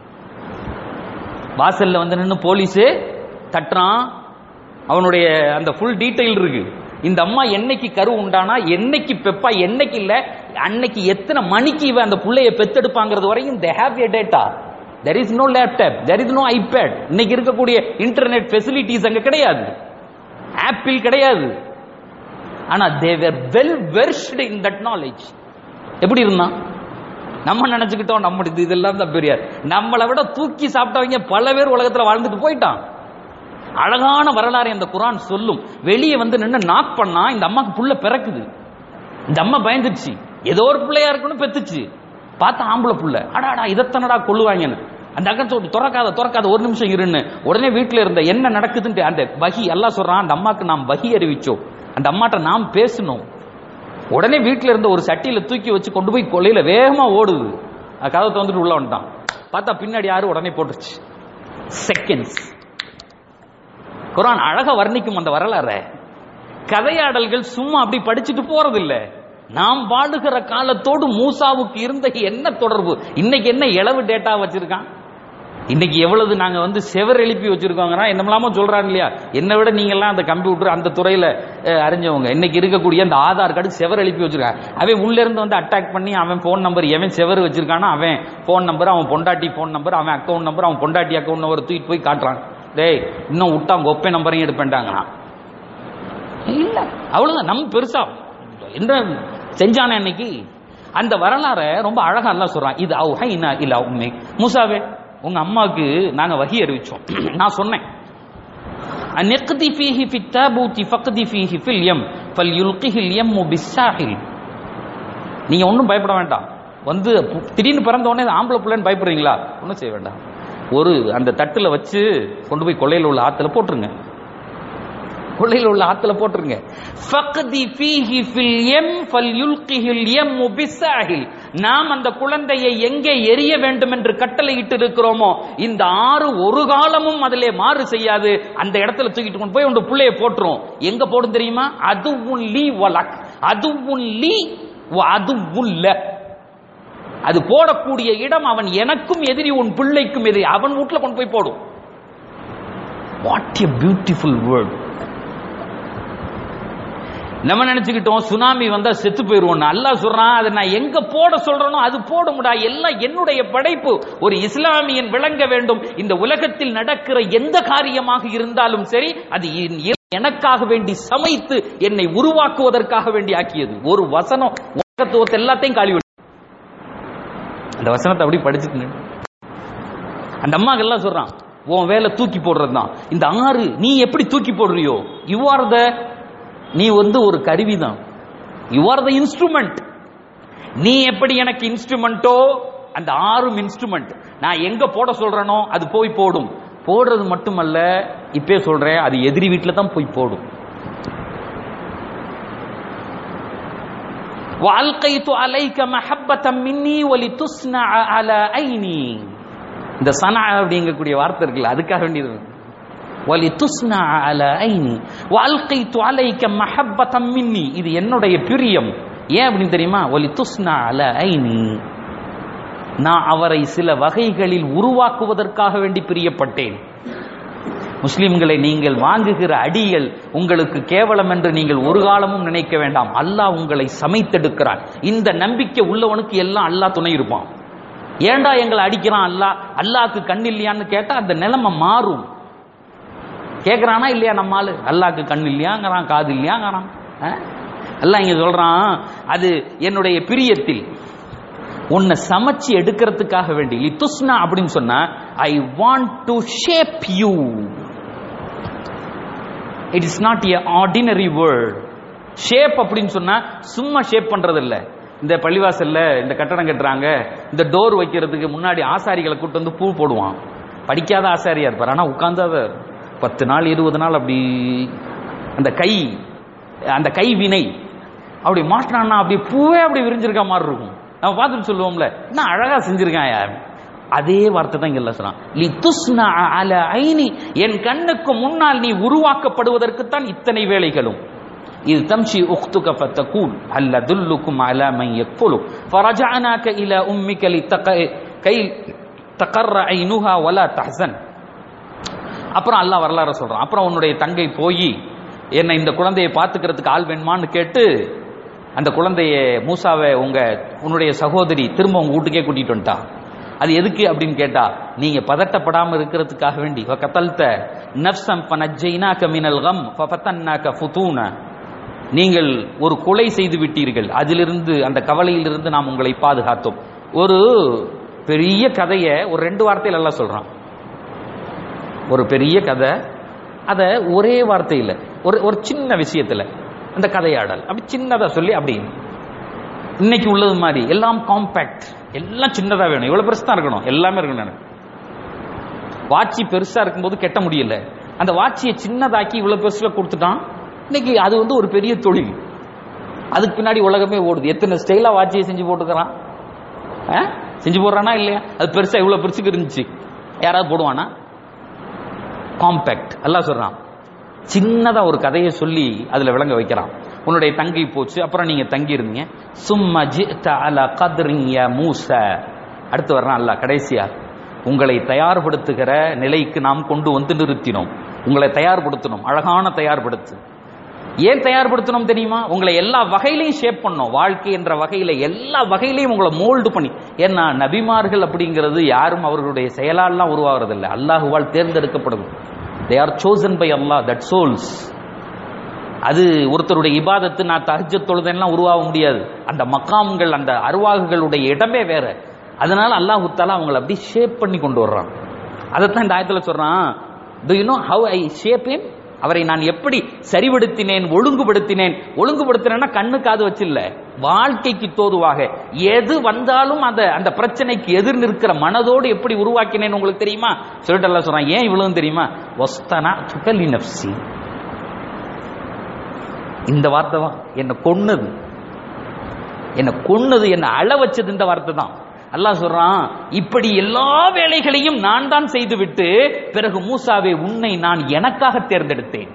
வாசல்ல வந்து நின்னு போலீஸ் தட்டுறான் அவனுடைய அந்த ஃபுல் டீடைல் இருக்கு இந்த அம்மா என்னைக்கு கரு உண்டானா என்னைக்கு பெப்பா என்னைக்கு இல்ல அன்னைக்கு எத்தனை மணிக்கு இவ அந்த புள்ளைய பெத்தெடுப்பாங்கிறது வரையும் they have a data there is no laptop there is no iPad இன்னைக்கு இருக்கக்கூடிய இன்டர்நெட் ஃபெசிலிட்டிஸ் அங்க கிடையாது ஆப்பிள் கிடையாது ஆனா they were well versed in that knowledge எப்படி இருந்தான் நம்ம நினைச்சுக்கிட்டோம் நம்ம இது இதெல்லாம் தான் பெரியார் நம்மளை விட தூக்கி சாப்பிட்டவங்க பல பேர் உலகத்துல வாழ்ந்துட்டு போயிட்டான் அழகான வரலாறு அந்த குரான் சொல்லும் வெளியே வந்து நின்று நாக் பண்ணா இந்த அம்மாக்கு புள்ள பிறக்குது இந்த அம்மா பயந்துச்சு ஏதோ ஒரு பிள்ளையா இருக்குன்னு பெத்துச்சு பார்த்தா ஆம்பளை புள்ள அடாடா இதைத்தானடா கொள்ளுவாங்கன்னு அந்த அக்கத்தை துறக்காத துறக்காத ஒரு நிமிஷம் இருன்னு உடனே வீட்டுல இருந்த என்ன நடக்குதுன்ட்டு அந்த வகி எல்லாம் சொல்றான் அந்த அம்மாக்கு நாம் வகி அறிவிச்சோம் அந்த அம்மாட்ட நாம் பேசணும் உடனே வீட்டுல இருந்த ஒரு சட்டியில தூக்கி வச்சு கொண்டு போய் கொள்ளையில வேகமா ஓடுது அது கதவை திறந்துட்டு உள்ள வந்துட்டான் பார்த்தா பின்னாடி யாரும் உடனே போட்டுருச்சு செகண்ட்ஸ் குரான் அழகா வர்ணிக்கும் அந்த வரலாற கதையாடல்கள் சும்மா அப்படி படிச்சுட்டு போறதில்ல நாம் வாழுகிற காலத்தோடு மூசாவுக்கு இருந்த என்ன தொடர்பு இன்னைக்கு என்ன இளவு டேட்டா வச்சிருக்கான் இன்னைக்கு எவ்வளவு நாங்க வந்து செவர் எழுப்பி வச்சிருக்கோங்கன்னா என்னமெல்லாமோ சொல்றாங்க இல்லையா என்னை விட நீங்க எல்லாம் அந்த கம்ப்யூட்டர் அந்த துறையில அஹ், அறிஞ்சவங்க இன்னைக்கு இருக்கக்கூடிய அந்த ஆதார் கார்டு செவர் எழுப்பி வச்சிருக்காங்க அவன் உள்ள இருந்து வந்து அட்டாக் பண்ணி அவன் ஃபோன் நம்பர் எவன் செவர் வச்சிருக்கானோ அவன் ஃபோன் நம்பர் அவன் பொண்டாட்டி ஃபோன் நம்பர் அவன் அக்கௌண்ட் நம்பர் அவன் பொண்டாட்டி அக்கௌண்ட் நம்பர் தூக்கிட்டு போய் காட்டுறான் டேய் இன்னும் விட்டா உங்க ஒப்பை நம்பரையும் எடுப்பேன்டாங்கண்ணா இல்ல அவ்வளவுதான் நம்ம பெருசா என்ன செஞ்சானே அன்னைக்கு அந்த வரலாறை ரொம்ப அழகா எல்லாம் சொல்றான் இது அவுஹைனா இல்ல உண்மை மூசாவே உங்க அம்மாவுக்கு நாங்க வகி அறிவிச்சோம் நான் சொன்னேன் அந்நெக்தி ஃபீஹி ஃபி தாபூத்தி ஃபக்தி ஃபீஹி ஃபில் யம் ஃபல் யுல்கிஹில் யம் பிஸ்ஸாஹில் நீங்க ஒன்றும் பயப்பட வேண்டாம் வந்து பு- திடீர்னு பிறந்த உடனே ஆம்பளை பிள்ளைன்னு பயப்படுறீங்களா ஒன்றும் செய்ய வேண்டாம் ஒரு அந்த தட்டுல வச்சு கொண்டு போய் கொள்ளையில் உள்ள ஆத்துல போட்டுருங்க கொள்ளையில் உள்ள ஆத்துல போட்டுருங்க ஃபக்தி ஃபீஹி ஃபில் யம் ஃபல்யுல்கிஹில் யம் பிஸ்ஸாஹில் நாம் அந்த குழந்தையை எங்கே எரிய வேண்டும் என்று கட்டளையிட்டு இருக்கிறோமோ இந்த ஆறு ஒரு காலமும் அதிலே மாறு செய்யாது அந்த இடத்துல தூக்கிட்டு கொண்டு போய் உங்க புள்ளைய போட்டுரும் எங்க போடும் தெரியுமா அதுவும் லீ வலக் அதுவும் லீ அதுவும் அது போடக்கூடிய இடம் அவன் எனக்கும் எதிரி உன் பிள்ளைக்கும் எதிரி அவன் வீட்டுல கொண்டு போய் போடும் வாட் எ பியூட்டிஃபுல் வேர்ட் நம்ம நினைச்சுக்கிட்டோம் சுனாமி வந்தா செத்து போயிருவோம் அல்லாஹ் சொல்றான் அதை நான் எங்க போட சொல்றேனோ அது போடும்டா எல்லாம் என்னுடைய படைப்பு ஒரு இஸ்லாமியன் விளங்க வேண்டும் இந்த உலகத்தில் நடக்கிற எந்த காரியமாக இருந்தாலும் சரி அது என் இறை- எனக்காக வேண்டி சமைத்து என்னை உருவாக்குவதற்காக வேண்டி ஆக்கியது ஒரு வசனம் உலகத்துவத்தை எல்லாத்தையும் காலி பண்ணி- அந்த வசனத்தை அப்படி படிச்சுட்டு நின்னு. அந்த அம்மாக்கு எல்லாம் சொல்றான் உன் வேலை தூக்கி போடுறது தான் இந்த ஆறு நீ எப்படி தூக்கி போடுறியோ யூ ஆர் த நீ வந்து ஒரு கருவி தான் யூ ஆர் த இன்ஸ்ட்ருமெண்ட் நீ எப்படி எனக்கு இன்ஸ்ட்ருமெண்ட்டோ அந்த ஆறும் இன்ஸ்ட்ருமெண்ட் நான் எங்க போட சொல்றேனோ அது போய் போடும் போடுறது மட்டுமல்ல இப்பே சொல்றேன் அது எதிரி வீட்டில் தான் போய் போடும் وَأَلْقَيْتُ عَلَيْكَ مَحَبَّةً مِنِّي وَلِتُصْنَعَ عَلَى عَيْنِي இந்த சனா அப்படிங்கக்கூடிய வார்த்தை இருக்குல்ல அதுக்காக வேண்டியது وَلِتُصْنَعَ عَلَى عَيْنِي وَأَلْقَيْتُ عَلَيْكَ مَحَبَّةً مِنِّي இது என்னுடைய பிரியம் ஏன் அப்படின்னு தெரியுமா وَلِتُصْنَعَ عَلَى عَيْنِي நான் அவரை சில வகைகளில் உருவாக்குவதற்காக வேண்டி பிரியப்பட்டேன் முஸ்லிம்களை நீங்கள் வாங்குகிற அடிகள் உங்களுக்கு கேவலம் என்று நீங்கள் ஒரு காலமும் நினைக்க வேண்டாம் அல்லாஹ் உங்களை சமைத்தெடுக்கிறான் இந்த நம்பிக்கை உள்ளவனுக்கு எல்லாம் அல்லாஹ் துணை இருப்பான் ஏன்டா எங்களை அடிக்கிறான் அல்லாஹ் அல்லாஹ்க்கு கண் இல்லையான்னு கேட்டா அந்த நிலைமை மாறும் கேட்கறானா இல்லையா நம்ம ஆளு அல்லாஹ்க்கு கண் இல்லையாங்கிறான் காது இல்லையாங்கிறான் ஆ? அல்லாஹ் இங்க சொல்றான் அது என்னுடைய பிரியத்தில் உன்னை சமைச்சு எடுக்கிறதுக்காக வேண்டி லித்துஸ்னா அப்படின்னு சொன்னா I want to shape you it is not a ordinary word shape அப்படின்னு சொன்னா சும்மா ஷேப் பண்றது இல்ல இந்த பள்ளிவாசல்ல இந்த கட்டடம் கட்டுறாங்க இந்த டோர் வைக்கிறதுக்கு முன்னாடி ஆசாரிகளை கூட்டு வந்து பூ போடுவான் படிக்காத ஆசாரியா இருப்பார் ஆனா உட்கார்ந்தாத பத்து நாள் இருபது நாள் அப்படி அந்த கை அந்த கை வினை அப்படி மாட்டினான்னா அப்படி பூவே அப்படி விரிஞ்சிருக்க மாதிரி இருக்கும் நம்ம பார்த்துட்டு சொல்லுவோம்ல என்ன அழகா செஞ்சிருக்கான் யார் அதே வார்த்தை தான் இங்க சொல்றான் லி துஸ்னா அல ஐனி என் கண்ணுக்கு முன்னால் நீ உருவாக்கப்படுவதற்குத்தான் இத்தனை வேலைகளும் இது தம்ஷி உக்துக ஃபத்தகூல் அல்ல துல்லுக்கும் அலா மன் யக்ஃபுலு فرجعناك الى امك لتق கை தகர்ற ஐனுஹா வலா தஹசன் அப்புறம் அல்லாஹ் வரலாறு சொல்றான் அப்புறம் உன்னுடைய தங்கை போய் என்னை இந்த குழந்தையை பார்த்துக்கிறதுக்கு ஆள் வேணுமான்னு கேட்டு அந்த குழந்தைய மூசாவை உங்க உன்னுடைய சகோதரி திரும்ப உங்க வீட்டுக்கே கூட்டிட்டு வந்துட்டா அது எதுக்கு அப்படின்னு கேட்டா நீங்க பதட்டப்படாம இருக்கிறதுக்காக வேண்டி கத்தல்த நப்சம் பனஜைனாக மினல் கம் ஃபபத்தன்னாக ஃபுதூன நீங்கள் ஒரு கொலை செய்து விட்டீர்கள் அதிலிருந்து அந்த கவலையிலிருந்து நாம் உங்களை பாதுகாத்தோம் ஒரு பெரிய கதையை ஒரு ரெண்டு வார்த்தையில் எல்லாம் சொல்றான் ஒரு பெரிய கதை அதை ஒரே வார்த்தையில் ஒரு ஒரு சின்ன விஷயத்துல அந்த கதையாடல் அப்படி சின்னதா சொல்லி அப்படி இன்னைக்கு உள்ளது மாதிரி எல்லாம் காம்பேக்ட் எல்லாம் சின்னதா வேணும் இவ்வளவு பெருசு தான் இருக்கணும் எல்லாமே இருக்கணும் எனக்கு வாட்சி பெருசா இருக்கும்போது கெட்ட முடியல அந்த வாட்சியை சின்னதாக்கி இவ்வளவு பெருசுல கொடுத்துட்டான் இன்னைக்கு அது வந்து ஒரு பெரிய தொழில் அதுக்கு பின்னாடி உலகமே ஓடுது எத்தனை ஸ்டைலா வாட்சியை செஞ்சு போட்டுக்கிறான் ஆ? செஞ்சு போடுறானா இல்லையா அது பெருசா இவ்வளவு பெருசுக்கு இருந்துச்சு யாராவது போடுவானா காம்பேக்ட் எல்லாம் சொல்றான் சின்னதா ஒரு கதையை சொல்லி அதுல விளங்க வைக்கிறான் உன்னுடைய தங்கை போச்சு அப்புறம் நீங்க தங்கி இருந்தீங்க சும்மா ஜித்த அல கத்ரிங்க மூச அடுத்து வர்றான் அல்ல கடைசியா உங்களை தயார்படுத்துகிற நிலைக்கு நாம் கொண்டு வந்து நிறுத்தினோம் உங்களை தயார்படுத்தணும் அழகான தயார்படுத்து ஏன் தயார்படுத்தணும் தெரியுமா உங்களை எல்லா வகையிலையும் ஷேப் பண்ணோம் வாழ்க்கை என்ற வகையில எல்லா வகையிலையும் உங்களை மோல்டு பண்ணி ஏன்னா நபிமார்கள் அப்படிங்கிறது யாரும் அவர்களுடைய செயலாலாம் உருவாகிறது அல்லாஹுவால் தேர்ந்தெடுக்கப்படுது they are chosen by Allah that souls அது ஒருத்தருடைய இபாதத்து நான் தஹஜ தொழுதெல்லாம் உருவாக முடியாது அந்த மக்காம்கள் அந்த அருவாகுகளுடைய இடமே வேற அதனால அல்லாஹு தாலா அவங்களை அப்படி ஷேப் பண்ணி கொண்டு வர்றான் அதைத்தான் இந்த ஆயத்துல சொல்றான் do you know how I shape him அவரை நான் எப்படி சரிபடுத்தினேன் ஒழுங்குபடுத்தினேன் ஒழுங்குபடுத்தினேன்னா கண்ணு காது வச்சில்ல வாழ்க்கைக்கு தோதுவாக எது வந்தாலும் அந்த அந்த பிரச்சனைக்கு எதிர் நிற்கிற மனதோடு எப்படி உருவாக்கினேன் உங்களுக்கு தெரியுமா சொல்லிட்டு எல்லாம் சொல்றான் ஏன் இவ்வளவு தெரியுமா ஒஸ்தனா துகலி நப்சி இந்த வார்த்தை தான் என்னை கொன்னது என்னை கொன்னது என்னை அழ வச்சது இந்த வார்த்தை தான் அல்லாஹ் சொல்றான் இப்படி எல்லா வேலைகளையும் நான் தான் செய்துவிட்டு பிறகு மூசாவே உன்னை நான் எனக்காக தேர்ந்தெடுத்தேன்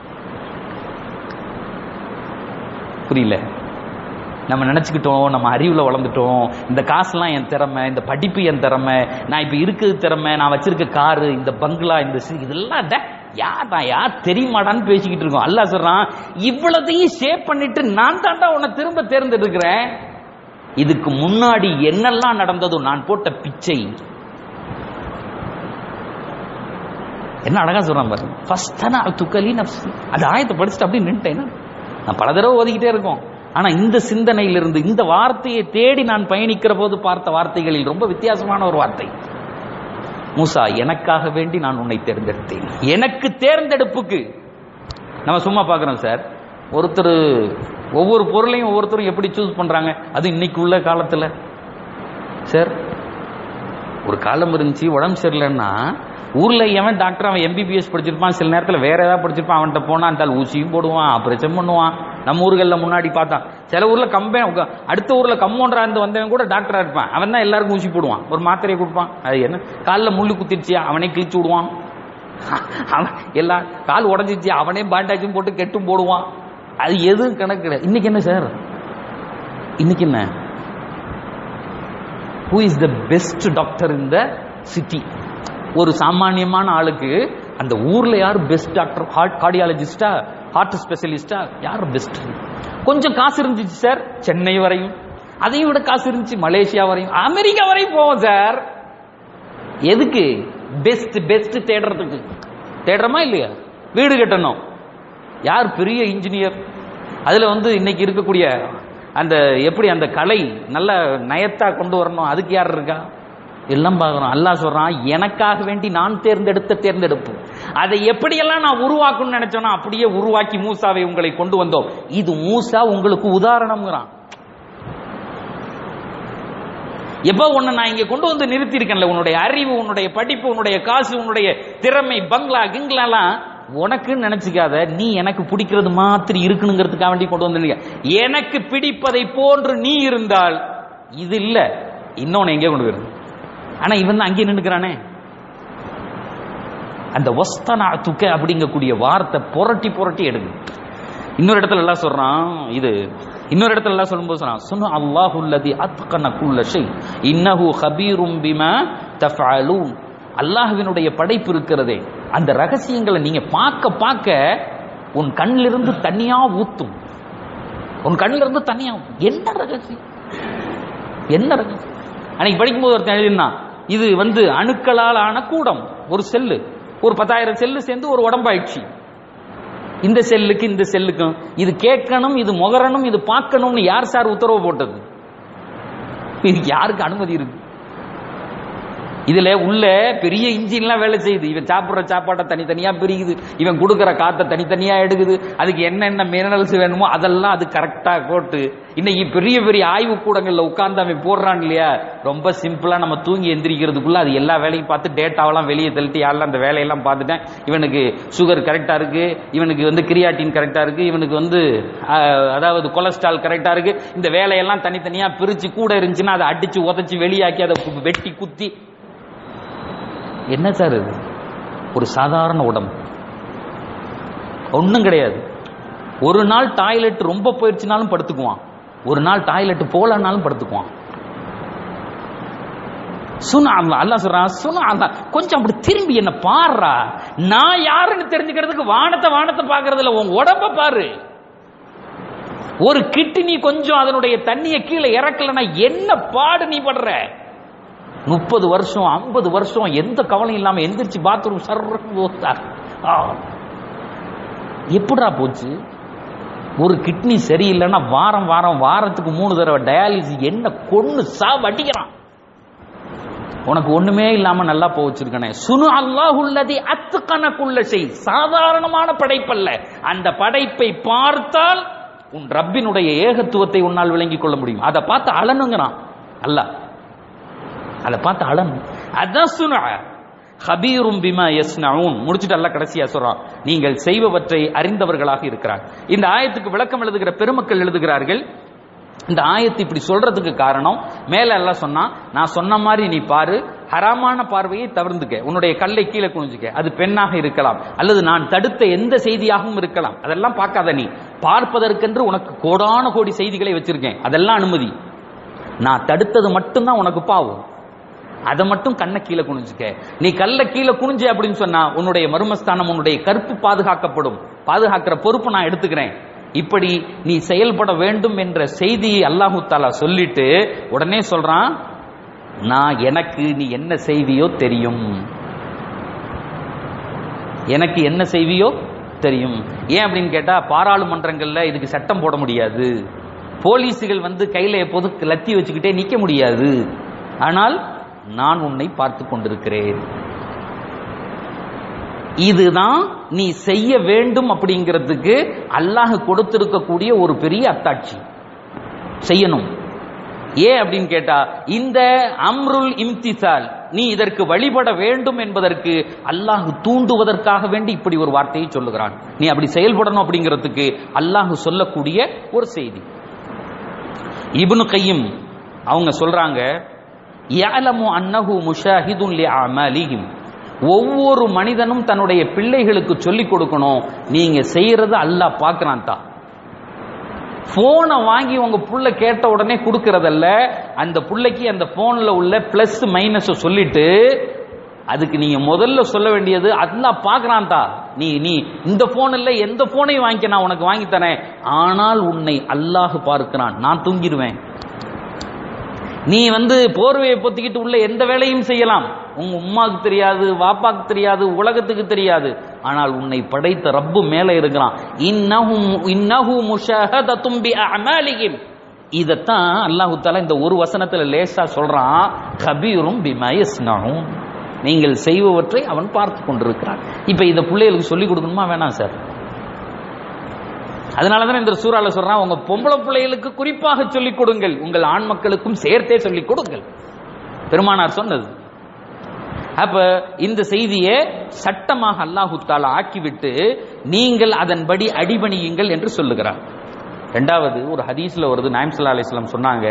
புரியல நம்ம நினைச்சுக்கிட்டோம் நம்ம அறிவுல வளர்ந்துட்டோம் இந்த காசுலாம் என் திறமை இந்த படிப்பு என் திறமை நான் இப்ப இருக்குது திறமை நான் வச்சிருக்க காரு இந்த பங்களா இந்த சி- இதெல்லாம் டே, யார் நான் யார் தெரியுமாடான்னு பேசிக்கிட்டு இருக்கோம் அல்லாஹ் சொல்றான் இவ்வளத்தையும் ஷேப் பண்ணிட்டு நான் தாண்டா உன்னை திரும்ப தேர்ந்தெடுக்கிறேன் இதுக்கு முன்னாடி என்னெல்லாம் நடந்ததோ நான் போட்ட பிச்சை என்ன அழகா சொல்றான் பாருங்க ஃபர்ஸ்ட் துக்கலி நப்சி அந்த ஆயத்தை படிச்சுட்டு அப்படியே நின்ட்டேன் நான் பல தடவை ஓதிக்கிட்டே இருக்கோம் ஆனா இந்த சிந்தனையிலிருந்து இந்த வார்த்தையை தேடி நான் பயணிக்கிற போது பார்த்த வார்த்தைகளில் ரொம்ப வித்தியாசமான ஒரு வார்த்தை மூசா எனக்காக வேண்டி நான் உன்னை தேர்ந்தெடுத்தேன் எனக்கு தேர்ந்தெடுப்புக்கு நம்ம சும்மா பார்க்குறோம் சார் ஒருத்தர் ஒவ்வொரு பொருளையும் ஒவ்வொருத்தரும் எப்படி சூஸ் பண்றாங்க அது இன்னைக்கு உள்ள காலத்துல சார் ஒரு காலம் இருந்துச்சு உடம்பு சரியில்லைன்னா ஊர்ல எவன் டாக்டர் அவன் எம்பிபிஎஸ் படிச்சிருப்பான் சில நேரத்தில் வேற ஏதாவது படிச்சிருப்பான் அவன்கிட்ட போனா அந்த ஆள் ஊசியும் போடுவான் ஆபரேஷன் பண்ணுவான் நம்ம ஊர்களில் முன்னாடி பார்த்தான் சில ஊர்ல கம்பே அடுத்த ஊர்ல கம்பவுண்டரா இருந்து வந்தவன் கூட டாக்டரா இருப்பான் அவன் தான் எல்லாருக்கும் ஊசி போடுவான் ஒரு மாத்திரையை கொடுப்பான் அது என்ன காலில் முள்ளு குத்திடுச்சியா அவனே கிழிச்சு விடுவான் அவன் எல்லாம் கால் உடஞ்சிச்சு அவனே பேண்டாச்சும் போட்டு கெட்டும் போடுவான் அது எதுவும் கணக்கு கிடையாது இன்னைக்கு என்ன சார் இன்னைக்கு என்ன who is the best doctor in the city ஒரு சாமானியமான ஆளுக்கு அந்த ஊர்ல யார் பெஸ்ட் டாக்டர் ஹார்ட் கார்டியாலஜிஸ்டா ஹார்ட் ஸ்பெஷலிஸ்டா யார் பெஸ்ட் கொஞ்சம் காசு இருந்துச்சு சார் சென்னை வரையும் அதையும் விட காசு இருந்துச்சு மலேசியா வரையும் அமெரிக்கா வரையும் போவோம் சார் எதுக்கு பெஸ்ட் பெஸ்ட் தேடுறதுக்கு தேடுறோமா இல்லையா வீடு கட்டணும் யார் பெரிய இன்ஜினியர் அதுல வந்து இன்னைக்கு இருக்கக்கூடிய அந்த எப்படி அந்த கலை நல்ல நயத்தா கொண்டு வரணும் அதுக்கு யார் இருக்கா எல்லாம் பார்க்குறோம் அல்லாஹ் சொல்றான் எனக்காக வேண்டி நான் தேர்ந்தெடுத்த தேர்ந்தெடுப்பு அதை எப்படியெல்லாம் நான் உருவாக்கணும்னு நினைச்சோன்னா அப்படியே உருவாக்கி மூசாவை உங்களை கொண்டு வந்தோம் இது மூசா உங்களுக்கு உதாரணம்ங்கிறான் எப்போ உன்னை நான் இங்க கொண்டு வந்து நிறுத்தி இருக்கேன்ல உன்னுடைய அறிவு உன்னுடைய படிப்பு உன்னுடைய காசு உன்னுடைய திறமை பங்களா கிங்களாலாம் உனக்குன்னு நினைச்சுக்காத நீ எனக்கு பிடிக்கிறது மாத்திரம் இருக்கணுங்கிறதுக்காக வேண்டி கொண்டு வந்து எனக்கு பிடிப்பதை போன்று நீ இருந்தால் இது இல்ல இன்னொன்னு எங்கே கொண்டு போயிரு ஆனா இவன் தான் அங்கே நின்னுக்கிறானே அந்த வஸ்தனா துக்க அப்படிங்கக்கூடிய வார்த்தை புரட்டி புரட்டி எடுக்கு இன்னொரு இடத்துல எல்லாம் சொல்றான் இது இன்னொரு இடத்துல எல்லாம் சொல்லும்போது சொல்றான் சுன்னு அல்லாஹுல்லதி அத்கன குல்ல ஷை இன்னஹு ஹபீரும் பிமா தஃஅலூன் அல்லாஹ்வினுடைய படைப்பு இருக்கிறதே அந்த ரகசியங்களை நீங்க பார்க்க பார்க்க உன் கண்ணிலிருந்து தனியா ஊத்தும் உன் கண்ணிலிருந்து தனியா ஊத்தும் என்ன ரகசியம் என்ன ரகசியம் அன்னைக்கு படிக்கும்போது ஒருத்தன் எழுதினா இது வந்து அணுக்களால் ஆன கூடம் ஒரு செல்லு ஒரு பத்தாயிரம் செல்லு சேர்ந்து ஒரு உடம்பாயிடுச்சு இந்த செல்லுக்கு இந்த செல்லுக்கும் இது கேட்கணும் இது முகரணும் இது பார்க்கணும்னு யார் சார் உத்தரவு போட்டது இதுக்கு யாருக்கு அனுமதி இருக்கு இதுல உள்ள பெரிய இன்ஜின்லாம் வேலை செய்யுது இவன் சாப்பிடுற சாப்பாட்டை தனித்தனியா பிரிக்குது இவன் கொடுக்குற காத்தை தனித்தனியா எடுக்குது அதுக்கு என்னென்ன மினரல்ஸ் வேணுமோ அதெல்லாம் அது கரெக்டா போட்டு இன்னைக்கு பெரிய பெரிய ஆய்வு கூடங்கள்ல உட்கார்ந்து அவன் போடுறான் இல்லையா ரொம்ப சிம்பிளா நம்ம தூங்கி எந்திரிக்கிறதுக்குள்ள அது எல்லா வேலையும் பார்த்து டேட்டாவெல்லாம் வெளியே தள்ளிட்டு யாரெல்லாம் அந்த வேலையெல்லாம் பார்த்துட்டேன் இவனுக்கு சுகர் கரெக்டா இருக்கு இவனுக்கு வந்து கிரியாட்டின் கரெக்டா இருக்கு இவனுக்கு வந்து அஹ், அதாவது கொலஸ்ட்ரால் கரெக்டா இருக்கு இந்த வேலையெல்லாம் தனித்தனியா பிரிச்சு கூட இருந்துச்சுன்னா அதை அடிச்சு உதச்சி வெளியாக்கி அதை கு- வெட்டி குத்தி என்ன சார் இது ஒரு சாதாரண உடம்பு ஒன்றும் கிடையாது ஒரு நாள் டாய்லெட் ரொம்ப போயிடுச்சுனாலும் படுத்துக்குவான் ஒரு நாள் டாய்லெட் போலனாலும் படுத்துக்குவான் சுனா அல்லாஹ் அல்லாஹ் சொல்றான் சுனா அல்லாஹ் கொஞ்சம் அப்படி திரும்பி என்ன பாருடா நான் யாருன்னு தெரிஞ்சுக்கிறதுக்கு வானத்தை வானத்தை பார்க்கறதுல உன் உடம்ப பாரு ஒரு கிட்னி கொஞ்சம் அதனுடைய தண்ணியை கீழே இறக்கலன்னா என்ன பாடு நீ படுற முப்பது வருஷம் ஐம்பது வருஷம் எந்த கவலையும் இல்லாம எந்திரிச்சு பாத்ரூம் சர்ற எப்படிடா போச்சு ஒரு கிட்னி சரியில்லைன்னா வாரம் வாரம் வாரத்துக்கு மூணு தடவை டயாலிசிஸ் என்ன கொன்னு சாவு அடிக்கிறான் உனக்கு ஒண்ணுமே இல்லாம நல்லா போக வச்சிருக்கனே சுனு அல்லாஹுல்லதி அத்துக்கணக்குள்ள செய் சாதாரணமான படைப்பல்ல அந்த படைப்பை பார்த்தால் உன் ரப்பினுடைய ஏகத்துவத்தை உன்னால் விளங்கிக் கொள்ள முடியும் அதை பார்த்து அழனுங்கிறான் அல்லாஹ் அதை பார்த்து அழணும் அதான் சுனா ஹபீரும் பிமா யஸ்னவுன் முடிச்சுட்டு அல்ல கடைசியா சொல்றான் நீங்கள் செய்பவற்றை அறிந்தவர்களாக இருக்கிறார் இந்த ஆயத்துக்கு விளக்கம் எழுதுகிற பெருமக்கள் எழுதுகிறார்கள் இந்த ஆயத்து இப்படி சொல்றதுக்கு காரணம் மேல எல்லாம் சொன்னா நான் சொன்ன மாதிரி நீ பாரு ஹராமான பார்வையை தவிர்த்துக்க உன்னுடைய கல்லை கீழே குனிஞ்சுக்க அது பெண்ணாக இருக்கலாம் அல்லது நான் தடுத்த எந்த செய்தியாகவும் இருக்கலாம் அதெல்லாம் பார்க்காத நீ பார்ப்பதற்கென்று உனக்கு கோடான கோடி செய்திகளை வச்சிருக்கேன் அதெல்லாம் அனுமதி நான் தடுத்தது மட்டும்தான் உனக்கு பாவம் அதை மட்டும் கண்ணை கீழே குனிஞ்சுக்க நீ கல்ல கீழே குனிஞ்சு அப்படின்னு சொன்னா உன்னுடைய மர்மஸ்தானம் உன்னுடைய கற்பு பாதுகாக்கப்படும் பாதுகாக்கிற பொறுப்பு நான் எடுத்துக்கிறேன் இப்படி நீ செயல்பட வேண்டும் என்ற செய்தியை அல்லாஹு தாலா சொல்லிட்டு உடனே சொல்றான் நான் எனக்கு நீ என்ன செய்வியோ தெரியும் எனக்கு என்ன செய்வியோ தெரியும் ஏன் அப்படின்னு கேட்டா பாராளுமன்றங்கள்ல இதுக்கு சட்டம் போட முடியாது போலீஸுகள் வந்து கையில எப்போதும் லத்தி வச்சுக்கிட்டே நிக்க முடியாது ஆனால் நான் உன்னை பார்த்து கொண்டிருக்கிறேன் இதுதான் நீ செய்ய வேண்டும் அப்படிங்கிறதுக்கு அல்லாஹ் கொடுத்திருக்கக்கூடிய ஒரு பெரிய அத்தாட்சி செய்யணும் ஏன் அப்படின்னு கேட்டா இந்த அம்ருல் இம்திசால் நீ இதற்கு வழிபட வேண்டும் என்பதற்கு அல்லாஹ் தூண்டுவதற்காக வேண்டி இப்படி ஒரு வார்த்தையை சொல்லுகிறான் நீ அப்படி செயல்படணும் அப்படிங்கிறதுக்கு அல்லாஹ் சொல்லக்கூடிய ஒரு செய்தி இப்னு கையும் அவங்க சொல்றாங்க யஅலமு அன்னஹு முஷாஹிதுன் லி அமாலிஹிம் ஒவ்வொரு மனிதனும் தன்னுடைய பிள்ளைகளுக்கு சொல்லிக் கொடுக்கணும் நீங்க செய்யறது அல்லாஹ் பார்க்கறான் தான் போனை வாங்கி உங்க புள்ள கேட்ட உடனே கொடுக்கறதல்ல அந்த புள்ளைக்கு அந்த போன்ல உள்ள பிளஸ் மைனஸ் சொல்லிட்டு அதுக்கு நீங்க முதல்ல சொல்ல வேண்டியது அல்லாஹ் பார்க்கறான் தா நீ நீ இந்த போன் இல்ல எந்த போனையும் வாங்கிக்க நான் உனக்கு வாங்கி தரேன் ஆனால் உன்னை அல்லாஹ் பார்க்கிறான் நான் தூங்கிடுவேன் நீ வந்து போர்வையை பொத்திக்கிட்டு உள்ள எந்த வேலையும் செய்யலாம் உங்க உம்மாக்கு தெரியாது வாப்பாக்கு தெரியாது உலகத்துக்கு தெரியாது ஆனால் உன்னை படைத்த ரப்பு மேலே இருக்கிறான் இன்னஹும் இன்னஹு முஷஹதத்தும் பி அமாலிஹிம் இதத்தான் அல்லாஹ் தஆலா இந்த ஒரு வசனத்துல லேசா சொல்றான் கபீரும் பிமா யஸ்னூன் நீங்கள் செய்பவற்றை அவன் பார்த்து கொண்டிருக்கிறான் இப்ப இந்த பிள்ளைகளுக்கு சொல்லி கொடுக்கணுமா வேணாம் சார் அதனால தான் இந்த சூறால சொல்றான் உங்க பொம்பளை பிள்ளைகளுக்கு குறிப்பாக சொல்லிக் கொடுங்கள் உங்கள் ஆண் மக்களுக்கும் சேர்த்தே சொல்லிக் கொடுங்கள் பெருமானார் சொன்னது அப்ப இந்த செய்தியை சட்டமாக அல்லாஹு தாலா ஆக்கிவிட்டு நீங்கள் அதன்படி அடிபணியுங்கள் என்று சொல்லுகிறார் ரெண்டாவது ஒரு ஹதீஸ்ல வருது நாயம் சல்லா அலிஸ்லாம் சொன்னாங்க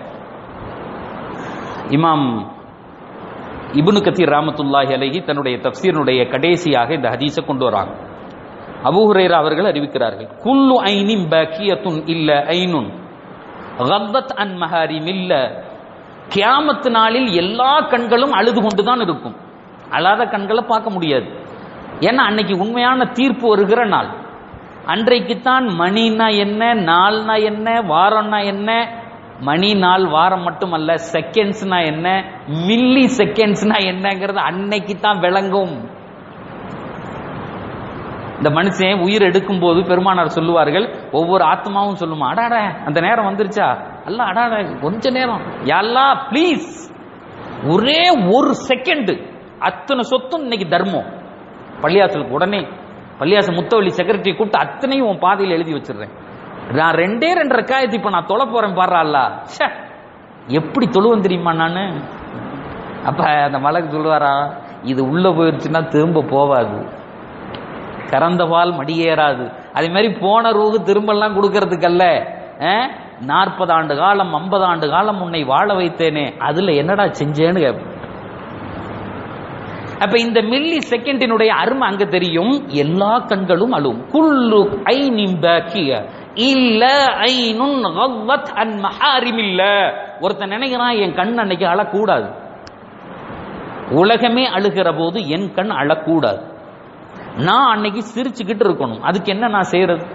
இமாம் இப்னு கத்தீர் ராமத்துல்லாஹி அலைஹி தன்னுடைய தப்சீரனுடைய கடைசியாக இந்த ஹதீஸை கொண்டு வராங்க அபூ ஹுரைரா அவர்கள் அறிவிக்கிறார்கள் குல்லு ஐனின் பக்கியத்துன் இல்ல ஐனுன் கத்தத் அன் மஹாரிம் இல்ல கியாமத்து நாளில் எல்லா கண்களும் அழுது கொண்டுதான் இருக்கும் அழாத கண்களை பார்க்க முடியாது ஏன்னா அன்னைக்கு உண்மையான தீர்ப்பு வருகிற நாள் அன்றைக்குத்தான் மணினா என்ன நாள்னா என்ன வாரம்னா என்ன மணி நாள் வாரம் மட்டுமல்ல செகண்ட்ஸ்னா என்ன மில்லி செகண்ட்ஸ்னா என்னங்கிறது அன்னைக்கு தான் விளங்கும் இந்த மனுஷன் உயிர் எடுக்கும் போது பெருமானார் சொல்லுவார்கள் ஒவ்வொரு ஆத்மாவும் சொல்லுமா அடாட அந்த நேரம் வந்துருச்சா அல்ல அடாட கொஞ்ச நேரம் எல்லா ப்ளீஸ் ஒரே ஒரு செகண்ட் அத்தனை சொத்தும் இன்னைக்கு தர்மம் பள்ளியாசலுக்கு உடனே பள்ளியாசல் முத்தவள்ளி செக்ரட்டரி கூப்பிட்டு அத்தனையும் உன் பாதையில் எழுதி வச்சிடுறேன் நான் ரெண்டே ரெண்டு ரெக்காயத்து இப்ப நான் தொலை போறேன் பாடுறா எப்படி தொழுவன் தெரியுமா நானு அப்ப அந்த மலக்கு சொல்லுவாரா இது உள்ள போயிருச்சுன்னா திரும்ப போவாது கறந்த பால் மடியேறாது அதே மாதிரி போன ரூகு திரும்பலாம் கொடுக்கறதுக்கல்ல நாற்பது ஆண்டு காலம் ஐம்பது ஆண்டு காலம் உன்னை வாழ வைத்தேனே அதுல என்னடா செஞ்சேன்னு கேட்பேன் அப்ப இந்த மில்லி செகண்டினுடைய அருமை அங்க தெரியும் எல்லா கண்களும் அழும் குல்லு ஐனின் பாக்கிய இல்ல ஐனுன் கவ்வத் அன் மஹாரிம் இல்ல ஒருத்தன் நினைக்கிறான் என் கண் அன்னைக்கு அழக்கூடாது உலகமே அழுகிற போது என் கண் அழக்கூடாது நான் அன்னைக்கு சிரிச்சுக்கிட்டு இருக்கணும் அதுக்கு என்ன நான் செய்யறது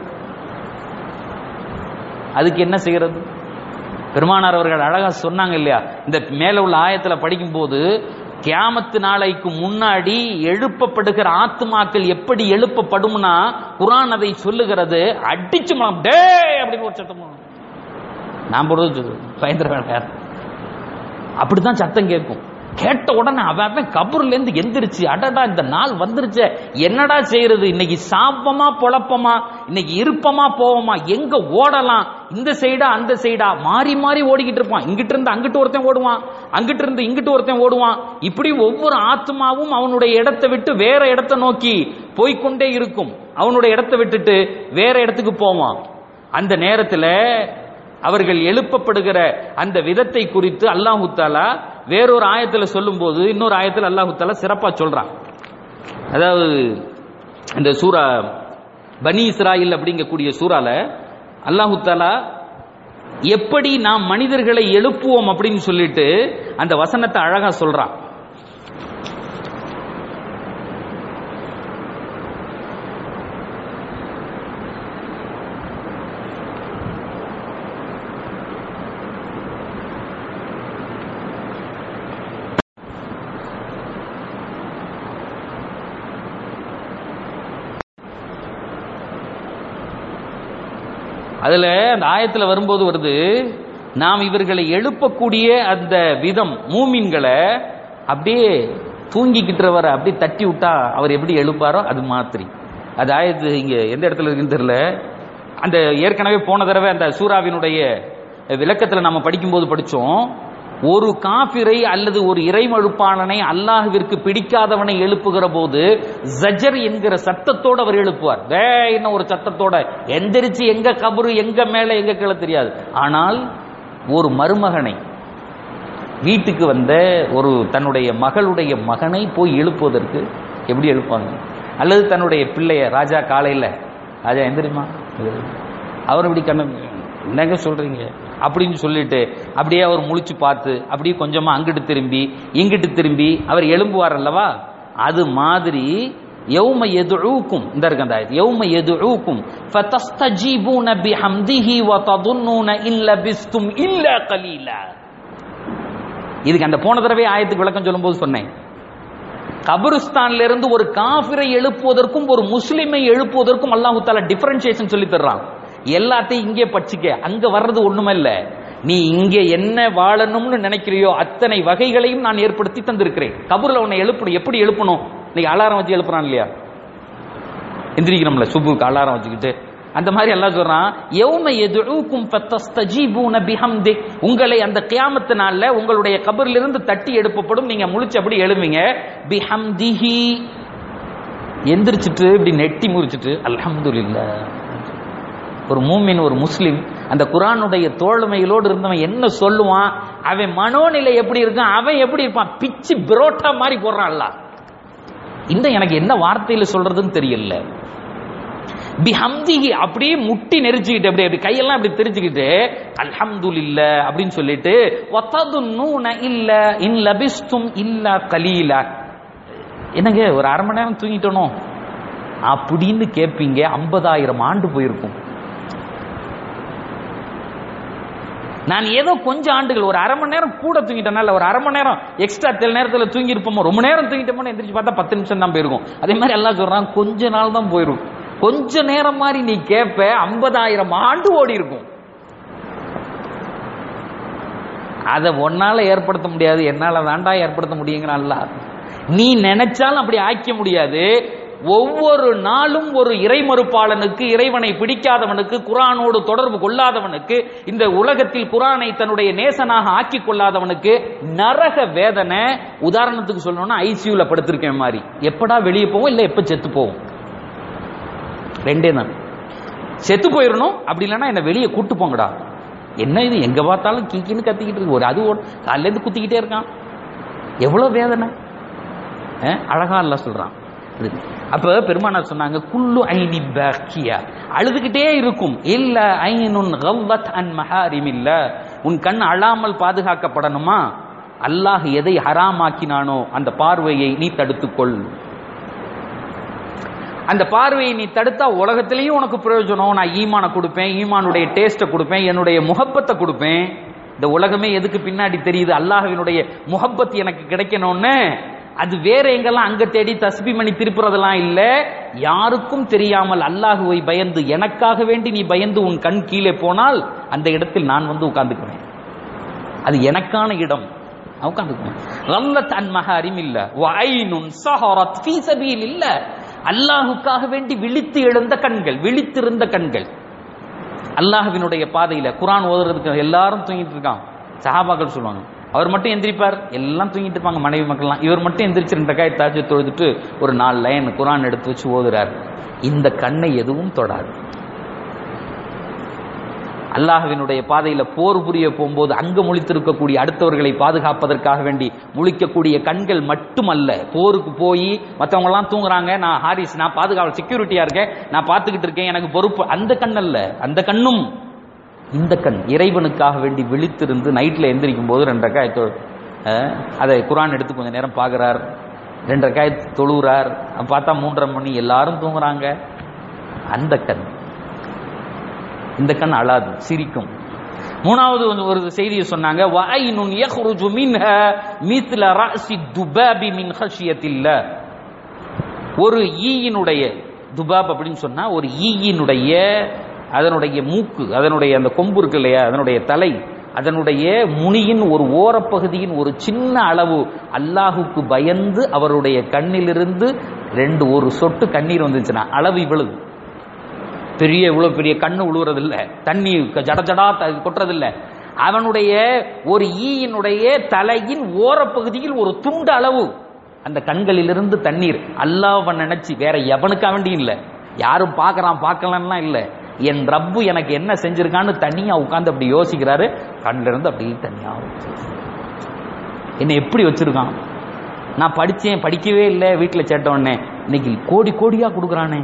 அதுக்கு என்ன செய்யறது பெருமானார் அவர்கள் அழகா சொன்னாங்க இல்லையா இந்த மேல உள்ள ஆயத்துல படிக்கும் போது கியாமத்து நாளைக்கு முன்னாடி எழுப்பப்படுகிற ஆத்மாக்கள் எப்படி எழுப்பப்படும்னா குரான் அதை சொல்லுகிறது அடிச்சு டே அப்படின்னு ஒரு சத்தம் நான் போடுறது பயந்துட வேண்டாம் அப்படிதான் சத்தம் கேட்கும் கேட்ட உடனே அவன் கபூர்ல இருந்து எந்திரிச்சு அடடா இந்த நாள் வந்துருச்சு என்னடா செய்யறது இன்னைக்கு சாப்பமா பொழப்பமா இன்னைக்கு இருப்பமா போவோமா எங்க ஓடலாம் இந்த சைடா அந்த சைடா மாறி மாறி ஓடிக்கிட்டு இருப்பான் இங்கிட்டு இருந்து அங்கிட்டு ஒருத்தன் ஓடுவான் அங்கிட்டு இருந்து இங்கிட்டு ஒருத்தன் ஓடுவான் இப்படி ஒவ்வொரு ஆத்மாவும் அவனுடைய இடத்தை விட்டு வேற இடத்தை நோக்கி போய்கொண்டே இருக்கும் அவனுடைய இடத்தை விட்டுட்டு வேற இடத்துக்கு போவான் அந்த நேரத்துல அவர்கள் எழுப்பப்படுகிற அந்த விதத்தை குறித்து அல்லாஹு தாலா வேறொரு ஆயத்துல சொல்லும் போது இன்னொரு ஆயத்தில் அல்லாஹு தாலா சிறப்பா சொல்றான் அதாவது இந்த சூரா பனி இஸ்ராயில் அப்படிங்கக்கூடிய சூறால அல்லாஹு தாலா எப்படி நாம் மனிதர்களை எழுப்புவோம் அப்படின்னு சொல்லிட்டு அந்த வசனத்தை அழகா சொல்றான் அதுல அந்த ஆயத்துல வரும்போது வருது நாம் இவர்களை எழுப்பக்கூடிய அந்த விதம் மூமின்களை அப்படியே தூங்கிக்கிட்டுறவர அப்படியே தட்டி விட்டா அவர் எப்படி எழுப்பாரோ அது மாதிரி அது ஆயத்து இங்க எந்த இடத்துல இருக்குன்னு தெரியல அந்த ஏற்கனவே போன தடவை அந்த சூறாவினுடைய விளக்கத்துல நம்ம படிக்கும்போது படிச்சோம் ஒரு காபிரை அல்லது ஒரு இறைமழுப்பாளனை அல்லாஹுவிற்கு பிடிக்காதவனை எழுப்புகிற போது ஜஜர் என்கிற சத்தத்தோடு அவர் எழுப்புவார் வே என்ன ஒரு சத்தத்தோட எந்திரிச்சு எங்க கபரு எங்க மேல எங்க கீழே தெரியாது ஆனால் ஒரு மருமகனை வீட்டுக்கு வந்த ஒரு தன்னுடைய மகளுடைய மகனை போய் எழுப்புவதற்கு எப்படி எழுப்பாங்க அல்லது தன்னுடைய பிள்ளைய ராஜா காலையில் ராஜா எந்திரிமா அவர் இப்படி கண்ண என்னங்க சொல்றீங்க அப்படின்னு சொல்லிட்டு அப்படியே அவர் முழிச்சு பார்த்து அப்படியே கொஞ்சமா அங்கிட்டு திரும்பி இங்கிட்டு திரும்பி அவர் எழும்புவார் அல்லவா அது மாதிரி யௌம எதுக்கும் இந்த இருக்கு அந்த ஆயத்து யௌம எதுக்கும் ஃபதஸ்தஜீபூன பிஹம்திஹி வ ததுன்னூன இல்ல பிஸ்தும் இல்ல கலீலா இதுக்கு அந்த போன தடவை ஆயத்துக்கு விளக்கம் சொல்லும்போது சொன்னேன் கபருஸ்தான்ல இருந்து ஒரு காபிரை எழுப்புவதற்கும் ஒரு முஸ்லிமை எழுப்புவதற்கும் அல்லாஹு தாலா டிஃபரன்சியேஷன் சொல்லி தர்றான் எல்லாத்தையும் இங்கே படிச்சுக்க அங்க வர்றது ஒண்ணுமே இல்ல நீ இங்க என்ன வாழணும்னு நினைக்கிறியோ அத்தனை வகைகளையும் நான் ஏற்படுத்தி தந்திருக்கிறேன் கபூர்ல உன்னை எழுப்பணும் எப்படி எழுப்பணும் நீ அலாரம் வச்சு எழுப்புறான் இல்லையா எந்திரிக்கிறோம்ல சுபுக்கு அலாரம் வச்சுக்கிட்டு அந்த மாதிரி எல்லாம் சொல்றான் யௌம எதுக்கும் ஃபத்தஸ்தஜீபூன பிஹம்தி உங்களை அந்த கியாமத்து நாள்ல உங்களுடைய கபர்ல இருந்து தட்டி எழுப்பப்படும் நீங்க முழிச்சு அப்படி எழுவீங்க பிஹம்திஹி எந்திரிச்சிட்டு இப்படி நெட்டி முறிச்சிட்டு அல்ஹம்துலில்லாஹ் ஒரு மூமின் ஒரு முஸ்லிம் அந்த குரானுடைய தோழமைகளோடு இருந்தவன் என்ன சொல்லுவான் அவன் மனோநிலை எப்படி இருக்கான் அவன் எப்படி இருப்பான் பிச்சு புரோட்டா மாதிரி போடுறான்ல இந்த எனக்கு என்ன வார்த்தையில சொல்றதுன்னு தெரியல பிஹம்திஹி அப்படியே முட்டி நெரிச்சுக்கிட்டு அப்படியே அப்படி கையெல்லாம் அப்படி தெரிச்சுக்கிட்டு அல்ஹம்துலில்ல அப்படின்னு சொல்லிட்டு ஒத்ததுன்னூன இல்ல இன் லபிஸ்தும் இல்ல கலீலா என்னங்க ஒரு அரை மணி நேரம் தூங்கிட்டனோ அப்படின்னு கேட்பீங்க ஐம்பதாயிரம் ஆண்டு போயிருக்கும் நான் ஏதோ கொஞ்சம் ஆண்டுகள் ஒரு அரை மணி நேரம் கூட தூங்கிட்டேனா இல்ல ஒரு அரை மணி நேரம் எக்ஸ்ட்ரா சில நேரத்தில் தூங்கி இருப்போமோ ரொம்ப நேரம் தூங்கிட்டோமோ எந்திரிச்சு பார்த்தா பத்து நிமிஷம் தான் போயிருக்கும் அதே மாதிரி எல்லாம் சொல்றான் கொஞ்ச நாள் தான் போயிரும் கொஞ்ச நேரம் மாதிரி நீ கேட்ப ஐம்பதாயிரம் ஆண்டு ஓடி இருக்கும் அதை ஒன்னால ஏற்படுத்த முடியாது என்னால தாண்டா ஏற்படுத்த முடியுங்கிறான்ல நீ நினைச்சாலும் அப்படி ஆக்க முடியாது ஒவ்வொரு நாளும் ஒரு இறைமறுப்பாளனுக்கு இறைவனை பிடிக்காதவனுக்கு குரானோடு தொடர்பு கொள்ளாதவனுக்கு இந்த உலகத்தில் குரானை தன்னுடைய நேசனாக ஆக்கி கொள்ளாதவனுக்கு நரக வேதனை உதாரணத்துக்கு சொல்லணும்னா ஐசியூல படுத்திருக்கேன் மாதிரி எப்படா வெளியே போவோம் இல்ல எப்ப செத்து போவோம் ரெண்டே தான் செத்து போயிடணும் அப்படி இல்லைன்னா என்ன வெளியே கூட்டு போங்கடா என்ன இது எங்க பார்த்தாலும் கீக்கின்னு கத்திக்கிட்டு இருக்கு ஒரு அது காலையில இருந்து குத்திக்கிட்டே இருக்கான் எவ்வளவு வேதனை அஹ், அழகா அல்ல சொல்றான் இது. அப்ப பெருமானார் சொன்னாங்க குல்லு ஐனி பாக்கியா அழுதுகிட்டே இருக்கும் இல்ல ஐனுன் கவ்வத் அன் மஹாரிம் இல்ல உன் கண் அழாமல் பாதுகாக்கப்படணுமா அல்லாஹ் எதை ஹராமாக்கினானோ அந்த பார்வையை நீ தடுத்துக்கொள் அந்த பார்வையை நீ தடுத்தா உலகத்திலையும் உனக்கு பிரயோஜனம் நான் ஈமானை கொடுப்பேன் ஈமானுடைய டேஸ்ட்டை கொடுப்பேன் என்னுடைய முகப்பத்தை கொடுப்பேன் இந்த உலகமே எதுக்கு பின்னாடி தெரியுது அல்லாஹ்வினுடைய முகப்பத் எனக்கு கிடைக்கணும்னு அது வேற எங்கெல்லாம் அங்க தேடி தஸ்பி மணி திருப்புறதெல்லாம் இல்ல யாருக்கும் தெரியாமல் அல்லாஹுவை பயந்து எனக்காக வேண்டி நீ பயந்து உன் கண் கீழே போனால் அந்த இடத்தில் நான் வந்து உட்கார்ந்துக்குவேன் அது எனக்கான இடம் உட்காந்துக்குவேன் ரல்லத் அன் மஹாரிம் இல்ல வஐனுன் சஹரத் ஃபீ சபீல் இல்ல அல்லாஹுக்காக வேண்டி விழித்து எழுந்த கண்கள் விழித்திருந்த கண்கள் அல்லாஹ்வினுடைய பாதையில குரான் ஓதுறதுக்கு எல்லாரும் தூங்கிட்டு இருக்கான் சஹாபாக்கள் சொல்லுவாங்க அவர் மட்டும் எந்திரிப்பார் எல்லாம் தூங்கிட்டு இருப்பாங்க மனைவி மக்கள்லாம் இவர் மட்டும் எந்திரிச்சு ரெண்டு காய் தாஜ் தொழுதுட்டு ஒரு நாலு லைன் குரான் எடுத்து வச்சு ஓதுறார் இந்த கண்ணை எதுவும் தொடாது அல்லாஹ்வினுடைய பாதையில போர் புரிய போகும்போது அங்க முழித்திருக்கக்கூடிய அடுத்தவர்களை பாதுகாப்பதற்காக வேண்டி முழிக்கக்கூடிய கண்கள் மட்டுமல்ல போருக்கு போய் மத்தவங்க எல்லாம் தூங்குறாங்க நான் ஹாரிஸ் நான் பாதுகாவல் செக்யூரிட்டியா இருக்கேன் நான் பார்த்துக்கிட்டு இருக்கேன் எனக்கு பொறுப்பு அந்த கண் அல்ல அந்த கண்ணும் இந்த கண் இறைவனுக்காக வேண்டி விழித்திருந்து நைட்ல எந்திரிக்கும் போது ரெண்டு ரக்காய் தொழு அஹ், அதை குரான் எடுத்து கொஞ்ச நேரம் பார்க்கறார் ரெண்டு ரக்காய் தொழுகிறார் பார்த்தா மூன்றரை மணி எல்லாரும் தூங்குறாங்க அந்த கண் இந்த கண் அழாது சிரிக்கும் மூணாவது ஒரு- ஒரு செய்தியை சொன்னாங்க வஐனுன் யஹ்ருஜு மின்ஹா மித்ல ரஅசி துபாபி மின் ஹஷியத்தில்லாஹ் ஒரு ஈயினுடைய துபாப் அப்படின்னு சொன்னா ஒரு ஈயினுடைய அதனுடைய மூக்கு அதனுடைய அந்த கொம்பு இருக்கு இல்லையா அதனுடைய தலை அதனுடைய முனியின் ஒரு ஓரப்பகுதியின் ஒரு சின்ன அளவு அல்லாஹுக்கு பயந்து அவருடைய கண்ணிலிருந்து ரெண்டு ஒரு சொட்டு கண்ணீர் வந்துச்சுன்னா அளவு இவ்வளவு பெரிய இவ்வளவு பெரிய கண்ணு உழுவுறது இல்ல தண்ணி க- ஜட ஜடா த- கொட்டுறது இல்ல அவனுடைய ஒரு ஈயினுடைய தலையின் ஓரப்பகுதியில் ஒரு துண்டு அளவு அந்த கண்களிலிருந்து தண்ணீர் அல்லாஹ்வை நினைச்சு வேற எவனுக்கா வேண்டியும் இல்ல யாரும் பார்க்கறான் பார்க்கலன்னா இல்ல என் ரப்பு எனக்கு என்ன செஞ்சிருக்கான்னு தனியா உட்கார்ந்து அப்படி யோசிக்கிறாரு கண்ணில இருந்து அப்படியே தனியா ஊத்துது. என்னை எப்படி வச்சிருக்கான் நான் படிச்சேன் படிக்கவே இல்லை வீட்டுல சேட்ட உடனே இன்னைக்கு கோடி கோடியா கொடுக்குறானே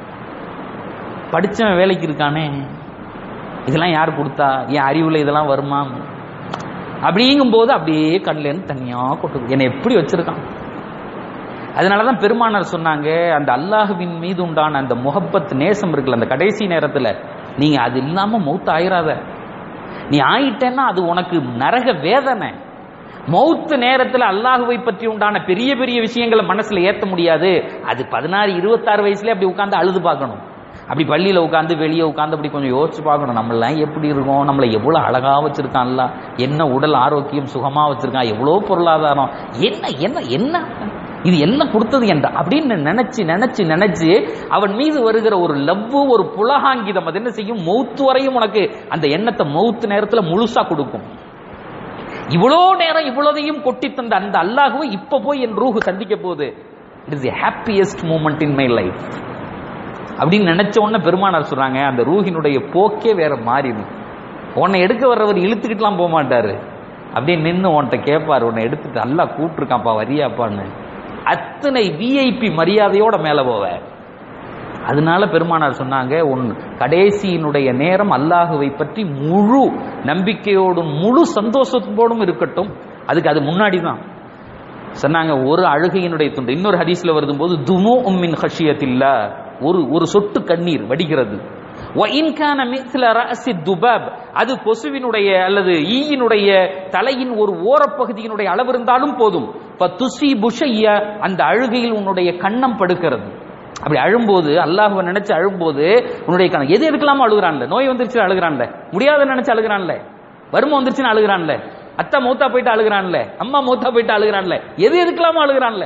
படிச்சவன் வேலைக்கு இருக்கானே இதெல்லாம் யார் கொடுத்தா என் அறிவுல இதெல்லாம் வருமா அப்படிங்கும் போது அப்படியே கண்ணுல இருந்து தனியா கொட்டுது என்னை எப்படி வச்சிருக்கான் அதனாலதான் பெருமானார் சொன்னாங்க அந்த அல்லாஹுவின் மீது உண்டான அந்த முகப்பத் நேசம் இருக்குல்ல அந்த கடைசி நேரத்துல நீங்க அது இல்லாம மௌத்து ஆயிராத நீ ஆயிட்டேன்னா அது உனக்கு நரக வேதனை மௌத்து நேரத்துல அல்லாஹுவை பற்றி உண்டான பெரிய பெரிய விஷயங்களை மனசுல ஏத்த முடியாது அது பதினாறு இருபத்தாறு வயசுல அப்படி உட்கார்ந்து அழுது பார்க்கணும் அப்படி பள்ளியில உட்கார்ந்து வெளியே உட்கார்ந்து அப்படி கொஞ்சம் யோசிச்சு பார்க்கணும் நம்மளாம் எப்படி இருக்கோம் நம்மளை எவ்வளவு அழகா வச்சிருக்கான் அல்ல என்ன உடல் ஆரோக்கியம் சுகமா வச்சிருக்கான் எவ்வளவு பொருளாதாரம் என்ன என்ன என்ன இது என்ன கொடுத்தது என்ற அப்படின்னு நினைச்சு நினைச்சு நினைச்சு அவன் மீது வருகிற ஒரு லவ்வு ஒரு புலகாங்கிதம் அது என்ன செய்யும் மௌத்து வரையும் உனக்கு அந்த எண்ணத்தை மௌத்து நேரத்துல முழுசா கொடுக்கும் இவ்வளோ நேரம் இவ்வளதையும் கொட்டி தந்த அந்த அல்லாஹுவை இப்ப போய் என் ரூஹு சந்திக்க போகுது it is happiest moment in my life அப்படின்னு நினைச்ச உடனே பெருமானார் சொல்றாங்க அந்த ரூஹினுடைய போக்கே வேற மாறிடும் உன்னை எடுக்க வர்றவர் இழுத்துக்கிட்டுலாம் போக மாட்டாரு அப்படியே நின்று உன்கிட்ட கேட்பாரு உன்னை எடுத்துட்டு நல்லா கூப்பிட்டுருக்கான்ப்பா வரியாப்பான்னு அத்தனை விஐபி மரியாதையோட மேல போவ அதனால பெருமானார் சொன்னாங்க உன் கடைசியினுடைய நேரம் அல்லாஹுவை பற்றி முழு நம்பிக்கையோடும் முழு சந்தோஷத்தோடும் இருக்கட்டும் அதுக்கு அது முன்னாடி தான் சொன்னாங்க ஒரு அழுகையினுடைய துண்டு இன்னொரு ஹதீஸ்ல வருதும் போது துமு உம்மின் ஹஷியத்தில்லா ஒரு ஒரு சொட்டு கண்ணீர் வடிகிறது وَإِنْ மிஸ்ல ரஅசி துபாப் அது கொசுவினுடைய அல்லது ஈயினுடைய தலையின் ஒரு ஓரப்பகுதியினுடைய அளவு இருந்தாலும் போதும் ஃபதுஸீபு ஷைய அந்த அழுகையில் உன்னுடைய கண்ணம் படுக்கிறது அப்படி அழும்போது அல்லாஹ்வை நினைச்சு அழும்போது உன்னுடைய கண்ணம் எது எதுக்கலாமோ அழுகுறான்ல நோய் வந்துருச்சு அழுகுறான்ல முடியாத நினைச்சு அழுகுறான்ல வறுமை வந்துருச்சுன்னு அழுகுறான்ல அத்தா மூத்தா போயிட்டு அழுகுறான்ல அம்மா மூத்தா போயிட்டு அழுகுறான்ல எது எதுக்கலாமோ அழுகுறான்ல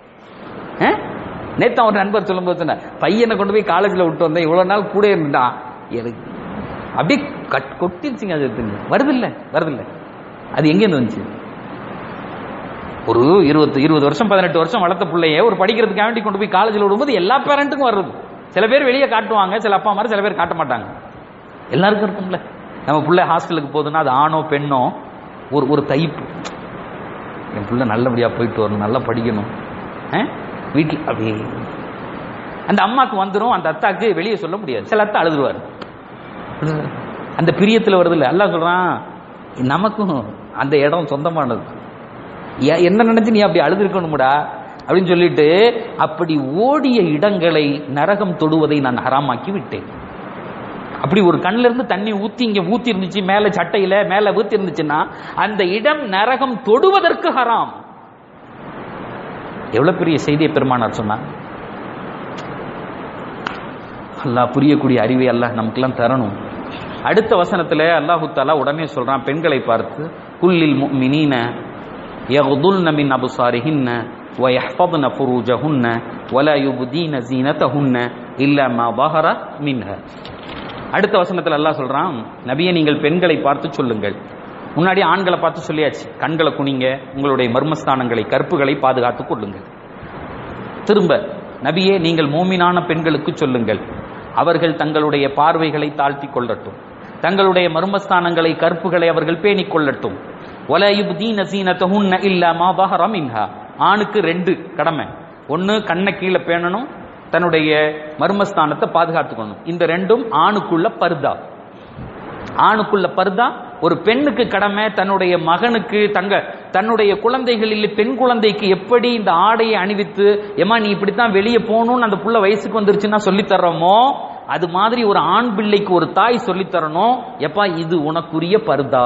நேத்து ஒரு நண்பர் சொல்லும்போது சொன்னார் பையனை கொண்டு போய் காலேஜ்ல விட்டு வந்தேன் இவ்வளவு நாள் கூட இருந்தான் எனக்கு அப்படியே கட் கொட்டிருச்சுங்க அது எடுத்துங்க வருது இல்ல வருது இல்ல அது எங்க இருந்து வந்துச்சு ஒரு இருபது இருபது வருஷம் பதினெட்டு வருஷம் வளர்த்த பிள்ளைய ஒரு படிக்கிறதுக்காக வேண்டி கொண்டு போய் காலேஜில் விடும்போது எல்லா பேரண்ட்டுக்கும் வருது சில பேர் வெளியே காட்டுவாங்க சில அப்பா அம்மா சில பேர் காட்ட மாட்டாங்க எல்லாருக்கும் இருக்கும்ல நம்ம பிள்ளை ஹாஸ்டலுக்கு போகுதுன்னா அது ஆணோ பெண்ணோ ஒரு ஒரு தைப்பு என் பிள்ளை நல்லபடியா போயிட்டு வரணும் நல்லா படிக்கணும் வீட்டில் அப்படியே அந்த அம்மாக்கு வந்துடும் அந்த அத்தாக்கு வெளியே சொல்ல முடியாது சில அத்தா அழுதுருவார் அந்த பிரியத்தில் வருது இல்லை எல்லாம் சொல்றான் நமக்கும் அந்த இடம் சொந்தமானது ஏ- என்ன நினைச்சு நீ அப்படி அழுதுருக்கணும்டா அப்படின்னு சொல்லிட்டு அப்படி ஓடிய இடங்களை நரகம் தொடுவதை நான் ஹராமாக்கி விட்டேன் அப்படி ஒரு கண்ணுல இருந்து தண்ணி ஊத்தி இங்க ஊத்தி இருந்துச்சு மேல சட்டையில மேல ஊத்தி இருந்துச்சுன்னா அந்த இடம் நரகம் தொடுவதற்கு ஹராம் எவ்வளவு பெரிய செய்தியை பெருமானார் சொன்னார் அல்லாஹ் புரியக்கூடிய அறிவை அல்லாஹ் நமக்கெல்லாம் தரணும் அடுத்த வசனத்துல அல்லாஹு தாலா உடனே சொல்றான் பெண்களை பார்த்து குல்லில் முஃமினீன யகுதுல்ன மின் அபுசாரிஹின்ன ويحفظن فروجهن ولا يبدين زينتهن إلا ما ظهر منها அடுத்த வசனத்துல அல்லாஹ் சொல்றான் நபியை நீங்கள் பெண்களை பார்த்து சொல்லுங்கள் முன்னாடி ஆண்களை பார்த்து சொல்லியாச்சு கண்களை குனிங்க உங்களுடைய மர்மஸ்தானங்களை கற்புகளை பாதுகாத்துக் கொள்ளுங்கள் திரும்ப நபியே நீங்கள் மூமினான பெண்களுக்கு சொல்லுங்கள் அவர்கள் தங்களுடைய பார்வைகளை தாழ்த்தி கொள்ளட்டும் தங்களுடைய மர்மஸ்தானங்களை கற்புகளை அவர்கள் பேணிக் கொள்ளட்டும் وَلَا يُبْدِينَ زِينَتَهُنَّ إِلَّا مَا ظَهَرَ مِنْهَا ஆணுக்கு ரெண்டு கடமை ஒன்னு கண்ணை கீழே பேணணும் தன்னுடைய மர்மஸ்தானத்தை பாதுகாத்துக்கணும் இந்த ரெண்டும் ஆணுக்குள்ள பர்தா ஆணுக்குள்ள பர்தா ஒரு பெண்ணுக்கு கடமை தன்னுடைய மகனுக்கு தங்க தன்னுடைய குழந்தைகளில் பெண் குழந்தைக்கு எப்படி இந்த ஆடையை அணிவித்து ஏமா நீ இப்படித்தான் வெளியே போகணும்னு அந்த புள்ள வயசுக்கு வந்துருச்சுன்னா சொல்லித் தர்றோமோ அது மாதிரி ஒரு ஆண் பிள்ளைக்கு ஒரு தாய் சொல்லித் தரணும் எப்பா இது உனக்குரிய பர்தா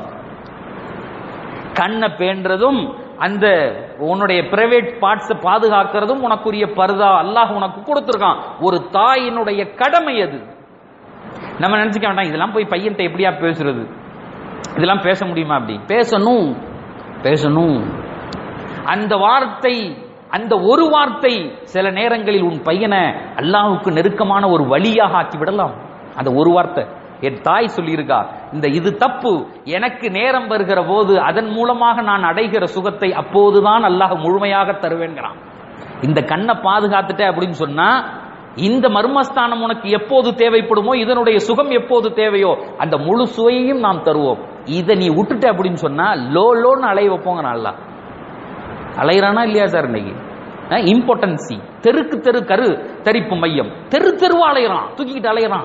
கண்ணை பேன்றதும் அந்த உன்னுடைய பிரைவேட் பார்ட்ஸ் பாதுகாக்கிறதும் உனக்குரிய பர்தா அல்லாஹ் உனக்கு கொடுத்திருக்கான் ஒரு தாயினுடைய கடமை அது நம்ம நினைச்சுக்க வேண்டாம் இதெல்லாம் போய் பையன்ட்ட எப்படியா பேசுறது இதெல்லாம் பேச முடியுமா அப்படி பேசணும் பேசணும் அந்த வார்த்தை அந்த ஒரு வார்த்தை சில நேரங்களில் உன் பையனை அல்லாஹ்வுக்கு நெருக்கமான ஒரு வழியாக ஆக்கி விடலாம் அந்த ஒரு வார்த்தை என் தாய் சொல்லியிருக்கா இந்த இது தப்பு எனக்கு நேரம் வருகிற போது அதன் மூலமாக நான் அடைகிற சுகத்தை அப்போதுதான் அல்லாஹ் முழுமையாக தருவேங்கிறான் இந்த கண்ணை பாதுகாத்துட்ட அப்படின்னு சொன்னா இந்த மர்மஸ்தானம் உனக்கு எப்போது தேவைப்படுமோ இதனுடைய சுகம் எப்போது தேவையோ அந்த முழு சுவையையும் நாம் தருவோம் இதை நீ விட்டுட்ட அப்படின்னு சொன்னா லோ லோன்னு அலைய வைப்போங்க நல்லா அலையிறானா இல்லையா சார் இன்னைக்கு இம்பார்ட்டன்சி தெருக்கு தெரு கரு தரிப்பு மையம் தெரு தெருவா அலையிறான் தூக்கிக்கிட்டு அலையிறான்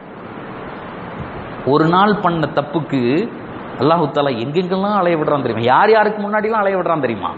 ஒரு நாள் பண்ண தப்புக்கு அல்லாஹு தாலா எங்கெங்கெல்லாம் அலைய விடுறான் தெரியுமா யார் யாருக்கு முன்னாடிலாம் அலைய விடுறான் தெரியுமா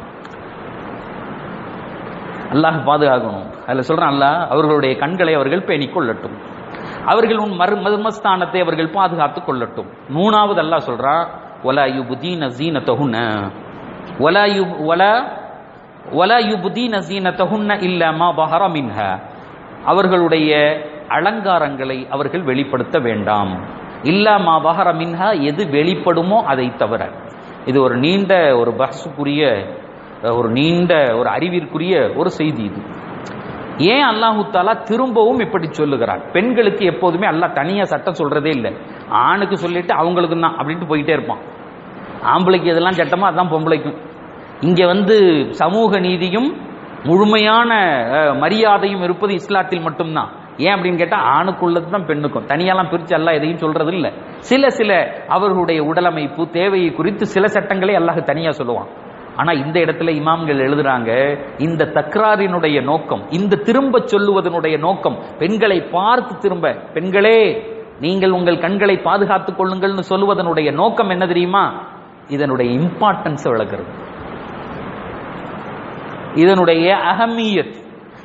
அல்லாஹ் பாதுகாக்கணும் அதுல சொல்றான் அல்லாஹ் அவர்களுடைய கண்களை அவர்கள் பேணிக் கொள்ளட்டும் அவர்கள் உன் மரு மர்மஸ்தானத்தை அவர்கள் பாதுகாத்துக் கொள்ளட்டும் மூணாவது அல்லாஹ் சொல்றான் ஒலா யுபுதீன ஜீனத்தஹுன்ன ஒலா யு ஒலா ஒலா யுபுதீன ஜீனத்தஹுன்ன இல்ல மா பஹர மின்ஹா அவர்களுடைய அலங்காரங்களை அவர்கள் வெளிப்படுத்த வேண்டாம் இல்லா மா பஹர மின்ஹா எது வெளிப்படுமோ அதை தவிர இது ஒரு நீண்ட ஒரு பஹ்ஸுக்குரிய ஒரு நீண்ட ஒரு அறிவிற்குரிய ஒரு செய்தி இது ஏன் அல்லாஹு தாலா திரும்பவும் இப்படி சொல்லுகிறான் பெண்களுக்கு எப்போதுமே அல்லாஹ் தனியா சட்டம் சொல்றதே இல்லை ஆணுக்கு சொல்லிட்டு அவங்களுக்கு தான் அப்படின்ட்டு போயிட்டே இருப்பான் ஆம்பளைக்கு எதெல்லாம் சட்டமோ அதான் பொம்பளைக்கும் இங்க வந்து சமூக நீதியும் முழுமையான அஹ், மரியாதையும் இருப்பது இஸ்லாத்தில் மட்டும்தான் ஏன் அப்படின்னு கேட்டா ஆணுக்குள்ளது தான் பெண்ணுக்கும் தனியாலாம் பிரிச்சு அல்லாஹ் எதையும் சொல்றது இல்ல சில சில அவர்களுடைய உடலமைப்பு தேவையை குறித்து சில சட்டங்களை அல்லாஹ் தனியா சொல்லுவான் ஆனா இந்த இடத்துல இமாம்கள் எழுதுறாங்க இந்த தக்ராரினுடைய நோக்கம் இந்த திரும்ப சொல்லுவதனுடைய நோக்கம் பெண்களை பார்த்து திரும்ப பெண்களே நீங்கள் உங்கள் கண்களை பாதுகாத்துக் கொள்ளுங்கள்னு சொல்லுவதனுடைய நோக்கம் என்ன தெரியுமா இதனுடைய இம்பார்ட்டன்ஸ் விளக்குறது இதனுடைய அகமியத்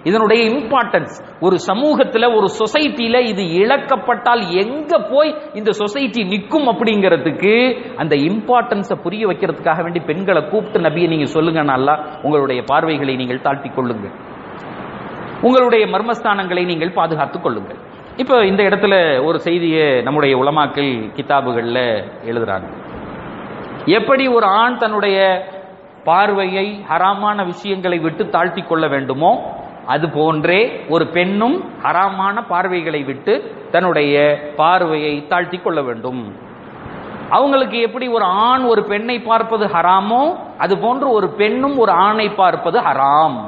இதனுடைய இம்பார்ட்டன்ஸ் ஒரு சமூகத்துல ஒரு சொசைட்டில இது இழக்கப்பட்டால் எங்க போய் இந்த சொசைட்டி நிக்கும் அப்படிங்கிறதுக்கு அந்த இம்பார்ட்டன்ஸை புரிய வைக்கிறதுக்காக வேண்டி பெண்களை கூப்பிட்டு நபியை நீங்க சொல்லுங்க நல்லா உங்களுடைய பார்வைகளை நீங்கள் தாழ்த்திக் கொள்ளுங்கள் உங்களுடைய மர்மஸ்தானங்களை நீங்கள் பாதுகாத்துக் கொள்ளுங்கள் இப்போ இந்த இடத்துல ஒரு செய்தியை நம்முடைய உலமாக்கள் கிதாபுகள்ல எழுதுறாங்க எப்படி ஒரு ஆண் தன்னுடைய பார்வையை ஹராமான விஷயங்களை விட்டு தாழ்த்தி கொள்ள வேண்டுமோ அது போன்றே ஒரு பெண்ணும் ஹராமான பார்வைகளை விட்டு தன்னுடைய பார்வையை தாழ்த்தி கொள்ள வேண்டும் அவங்களுக்கு எப்படி ஒரு ஆண் ஒரு பெண்ணை பார்ப்பது ஹராமோ அது போன்று ஒரு பெண்ணும் ஒரு ஆணை பார்ப்பது ஹராம்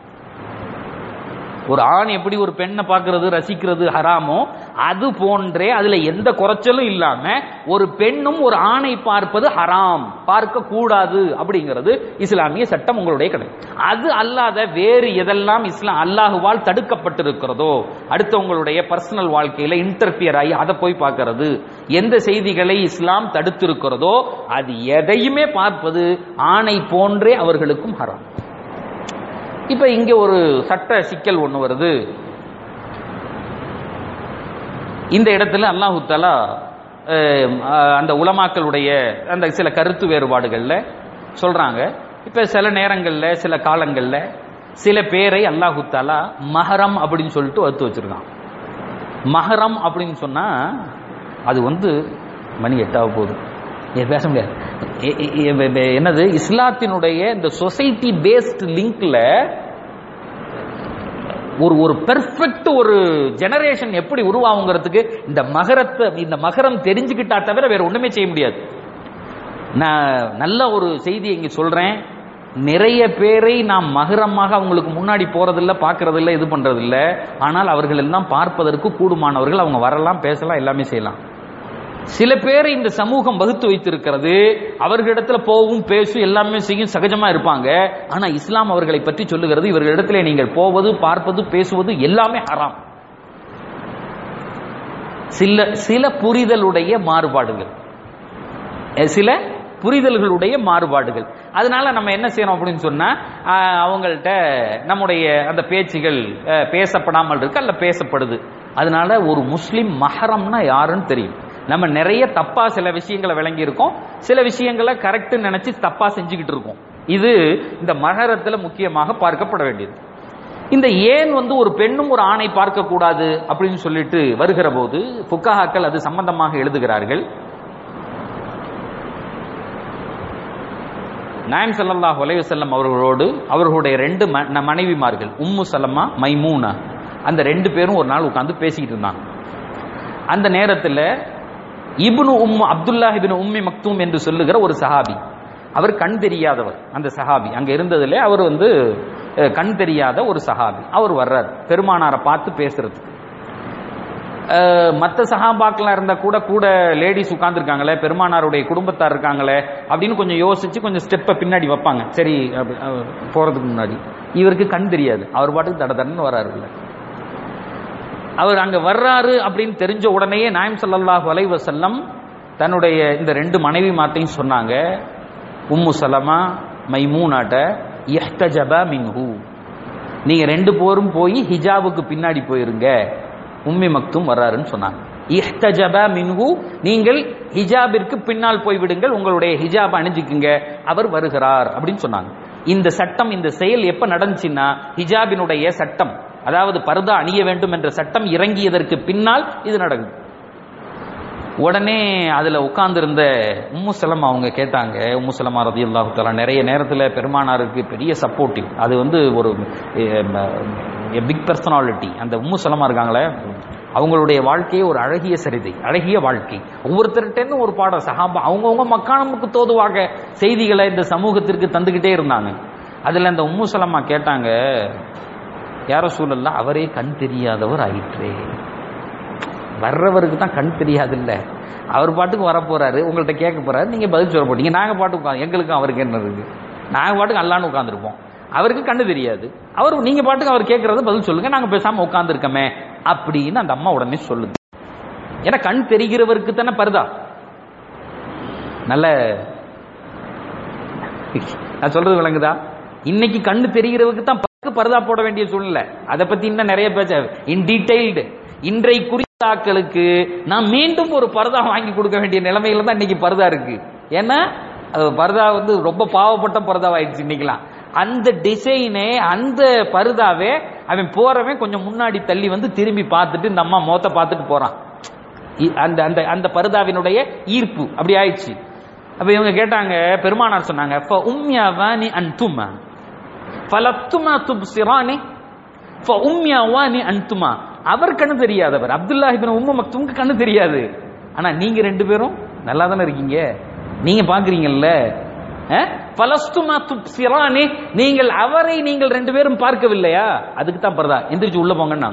ஒரு ஆண் எப்படி ஒரு பெண்ணை பார்க்கிறது ரசிக்கிறது ஹராமோ அது போன்றே அதுல எந்த குறைச்சலும் இல்லாம ஒரு பெண்ணும் ஒரு ஆணை பார்ப்பது ஹராம் பார்க்க கூடாது அப்படிங்கிறது இஸ்லாமிய சட்டம் உங்களுடைய கடை அது அல்லாத வேறு எதெல்லாம் இஸ்லாம் அல்லாஹுவால் தடுக்கப்பட்டிருக்கிறதோ அடுத்து உங்களுடைய பர்சனல் வாழ்க்கையில இன்டர்பியர் ஆகி அதை போய் பார்க்கிறது எந்த செய்திகளை இஸ்லாம் தடுத்திருக்கிறதோ அது எதையுமே பார்ப்பது ஆணை போன்றே அவர்களுக்கும் ஹராம் இப்ப இங்க ஒரு சட்ட சிக்கல் ஒண்ணு வருது இந்த இடத்துல அல்லாஹு தாலா அஹ், அந்த உலமாக்களுடைய அந்த சில கருத்து வேறுபாடுகள்ல சொல்றாங்க இப்ப சில நேரங்கள்ல சில காலங்கள்ல சில பேரை அல்லாஹு தாலா மஹரம் அப்படின்னு சொல்லிட்டு வகுத்து வச்சிருக்கான் மஹரம் அப்படின்னு சொன்னா அது வந்து மணி எட்டாக போகுது ஏ, பேச முடியாது எ- எ- எ- எ- என்னது இஸ்லாத்தினுடைய இந்த சொசைட்டி பேஸ்ட் லிங்க்ல ஒரு ஒரு பெர்ஃபெக்ட் ஒரு ஜெனரேஷன் எப்படி உருவாகுங்கிறதுக்கு இந்த மகரத்தை இந்த மகரம் தெரிஞ்சுக்கிட்டா தவிர வேற ஒண்ணுமே செய்ய முடியாது நான் நல்ல ஒரு செய்தி இங்க சொல்றேன் நிறைய பேரை நாம் மகரமாக அவங்களுக்கு முன்னாடி போறதில்ல பார்க்கறதில்ல இது பண்றதில்ல ஆனால் அவர்கள் எல்லாம் பார்ப்பதற்கு கூடுமானவர்கள் அவங்க வரலாம் பேசலாம் எல்லாமே செய்யலாம் சில பேரை இந்த சமூகம் வகுத்து வைத்திருக்கிறது அவர்களிடத்துல போவும் பேசும் எல்லாமே செய்யும் சகஜமா இருப்பாங்க ஆனா இஸ்லாம் அவர்களை பற்றி சொல்லுகிறது இவர்களிடத்துல நீங்கள் போவது பார்ப்பது பேசுவது எல்லாமே ஹராம் சில சில புரிதலுடைய மாறுபாடுகள் அஹ் சில புரிதல்களுடைய மாறுபாடுகள் அதனால நம்ம என்ன செய்யணும் அப்படின்னு சொன்னா ஆஹ், அவங்கள்ட்ட நம்முடைய அந்த பேச்சுகள் அஹ், பேசப்படாமல் இருக்கு அல்ல பேசப்படுது அதனால ஒரு முஸ்லிம் மஹரம்னா யாருன்னு தெரியும் நம்ம நிறைய தப்பா சில விஷயங்களை விளங்கி இருக்கோம் சில விஷயங்களை கரெக்ட் நினைச்சு தப்பா செஞ்சுக்கிட்டு இருக்கோம் இது இந்த மகரத்துல முக்கியமாக பார்க்கப்பட வேண்டியது இந்த ஏன் வந்து ஒரு பெண்ணும் ஒரு ஆணை பார்க்க கூடாது அப்படின்னு சொல்லிட்டு வருகிற போது புக்காக்கள் அது சம்பந்தமாக எழுதுகிறார்கள் நாயம் ஸல்லல்லாஹு அலைஹி வஸல்லம் அவர்களோடு அவர்களுடைய ரெண்டு ம- ந- மனைவிமார்கள் உம்மு சலமா மைமூனா அந்த ரெண்டு பேரும் ஒரு நாள் உட்கார்ந்து பேசிக்கிட்டு இருந்தாங்க அந்த நேரத்தில் இப்னு உம்மு அப்துல்லாஹ் இப்னு உம்மி மக்தூம் என்று சொல்லுகிற ஒரு சஹாபி அவர் கண் தெரியாதவர் அந்த சஹாபி அங்க இருந்ததுல அவர் வந்து அஹ், கண் தெரியாத ஒரு சஹாபி அவர் வர்றார் பெருமானாரை பார்த்து பேசுறதுக்கு மற்ற சஹாபாக்கெல்லாம் இருந்தா கூட கூட லேடிஸ் உட்கார்ந்துருக்காங்களே பெருமானாருடைய குடும்பத்தார் இருக்காங்களே அப்படின்னு கொஞ்சம் யோசிச்சு கொஞ்சம் ஸ்டெப்பை பின்னாடி வைப்பாங்க சரி அப்படி, அஹ், போறதுக்கு முன்னாடி இவருக்கு கண் தெரியாது அவர் பாட்டுக்கு தட தடன்னு வராரு உள்ள. அவர் அங்க வர்றாரு அப்படின்னு தெரிஞ்ச உடனேயே நாயம் ஸல்லல்லாஹு அலைஹி வஸல்லம் தன்னுடைய இந்த ரெண்டு மனைவி மாத்தையும் சொன்னாங்க உம்மு சலமா மைமூனாட்ட இஹ்தஜபா மின்ஹு நீங்க ரெண்டு பேரும் போய் ஹிஜாபுக்கு பின்னாடி போயிருங்க உம்மி மக்தும் வர்றாருன்னு சொன்னாங்க இஹ்தஜபா மின்ஹு நீங்கள் ஹிஜாபிற்கு பின்னால் போய் விடுங்கள் உங்களுடைய ஹிஜாப் அணிஞ்சுக்குங்க அவர் வருகிறார் அப்படின்னு சொன்னாங்க இந்த சட்டம் இந்த செயல் எப்ப நடந்துச்சுன்னா ஹிஜாபினுடைய சட்டம் அதாவது பர்தா அணிய வேண்டும் என்ற சட்டம் இறங்கியதற்கு பின்னால் இது நடக்குது உடனே அதுல உட்கார்ந்திருந்த உம்மு சலம் அவங்க கேட்டாங்க உம்மு சலமா ரதி அல்லாஹு நிறைய நேரத்துல பெருமானாருக்கு பெரிய சப்போர்ட்டிவ் அது வந்து ஒரு பிக் பர்சனாலிட்டி அந்த உம்மு சலமா இருக்காங்களே அவங்களுடைய வாழ்க்கையே ஒரு அழகிய சரிதை அழகிய வாழ்க்கை ஒவ்வொருத்தர்கிட்டன்னு ஒரு பாடம் சஹாபா அவங்கவுங்க மக்கானமுக்கு தோதுவாக செய்திகளை இந்த சமூகத்திற்கு தந்துகிட்டே இருந்தாங்க அதுல அந்த உம்மு சலமா கேட்டாங்க யார சூழல்ல அவரே கண் தெரியாதவர் ஆயிற்றே வர்றவருக்கு தான் கண் தெரியாது இல்ல அவர் பாட்டுக்கு வர போறாரு உங்கள்ட்ட கேட்க போறாரு நீங்க பதில் சொல்ல போட்டீங்க நாங்க பாட்டுக்கு உட்காந்து எங்களுக்கும் அவருக்கு என்ன இருக்கு நாங்க பாட்டுக்கு அல்லான்னு உட்காந்துருப்போம் அவருக்கு கண்ணு தெரியாது அவர் நீங்க பாட்டுக்கு அவர் கேட்கறது பதில் சொல்லுங்க நாங்க பேசாம உட்காந்துருக்கோமே அப்படின்னு அந்த அம்மா உடனே சொல்லுது ஏன்னா கண் தெரிகிறவருக்கு தானே பருதா நல்ல நான் சொல்றது விளங்குதா இன்னைக்கு கண்ணு தெரிகிறவருக்கு தான் பர்தா போட வேண்டிய சூழ்நிலை அதை பத்தி இன்னும் நிறைய பேச இன் டீடைல்டு இன்றை குறித்தாக்களுக்கு நான் மீண்டும் ஒரு பர்தா வாங்கி கொடுக்க வேண்டிய நிலைமையில தான் இன்னைக்கு பர்தா இருக்கு ஏன்னா அது பர்தா வந்து ரொம்ப பாவப்பட்ட பர்தாவாயிடுச்சு இன்னைக்கெல்லாம் அந்த டிசைனே அந்த பருதாவே அவன் போறவன் கொஞ்சம் முன்னாடி தள்ளி வந்து திரும்பி பார்த்துட்டு இந்த அம்மா மோத்த பார்த்துட்டு போறான் இ- அந்த அந்த அந்த பருதாவினுடைய ஈர்ப்பு அப்படி ஆயிடுச்சு அப்ப இவங்க கேட்டாங்க பெருமானார் சொன்னாங்க "ஃப உம்யாவானி அன்துமா ஃபலத்துமா துப்சிரானி ஃப உம்யாவானி அன்துமா அவர் கண்ணு தெரியாதவர் அப்துல்லா இப்னு உம்மு மக்தும்க்கு கண்ணு தெரியாது ஆனா நீங்க ரெண்டு பேரும் நல்லா தானே இருக்கீங்க நீங்க பாக்குறீங்கல்ல பலஸ்துமா துப்சிரானி நீங்கள் அவரை நீங்கள் ரெண்டு பேரும் பார்க்கவில்லையா அதுக்கு தான் பரதா எந்திரிச்சு உள்ள போங்கன்னா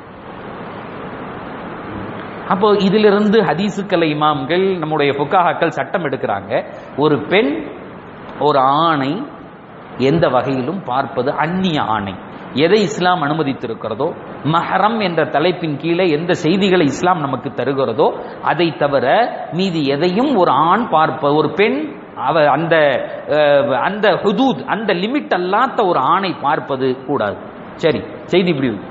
அப்போ இதிலிருந்து ஹதீசுக்கலை இமாம்கள் நம்முடைய புக்காக்கள் சட்டம் எடுக்கிறாங்க ஒரு பெண் ஒரு ஆணை எந்த வகையிலும் பார்ப்பது அந்நிய ஆணை எதை இஸ்லாம் அனுமதித்திருக்கிறதோ மஹரம் என்ற தலைப்பின் கீழே எந்த செய்திகளை இஸ்லாம் நமக்கு தருகிறதோ அதை தவிர மீதி எதையும் ஒரு ஆண் பார்ப்ப ஒரு பெண் அவ அந்த அஹ், அந்த ஹுதூத் அந்த லிமிட் அல்லாத ஒரு ஆணை பார்ப்பது கூடாது சரி செய்தி இப்படி இருக்கு.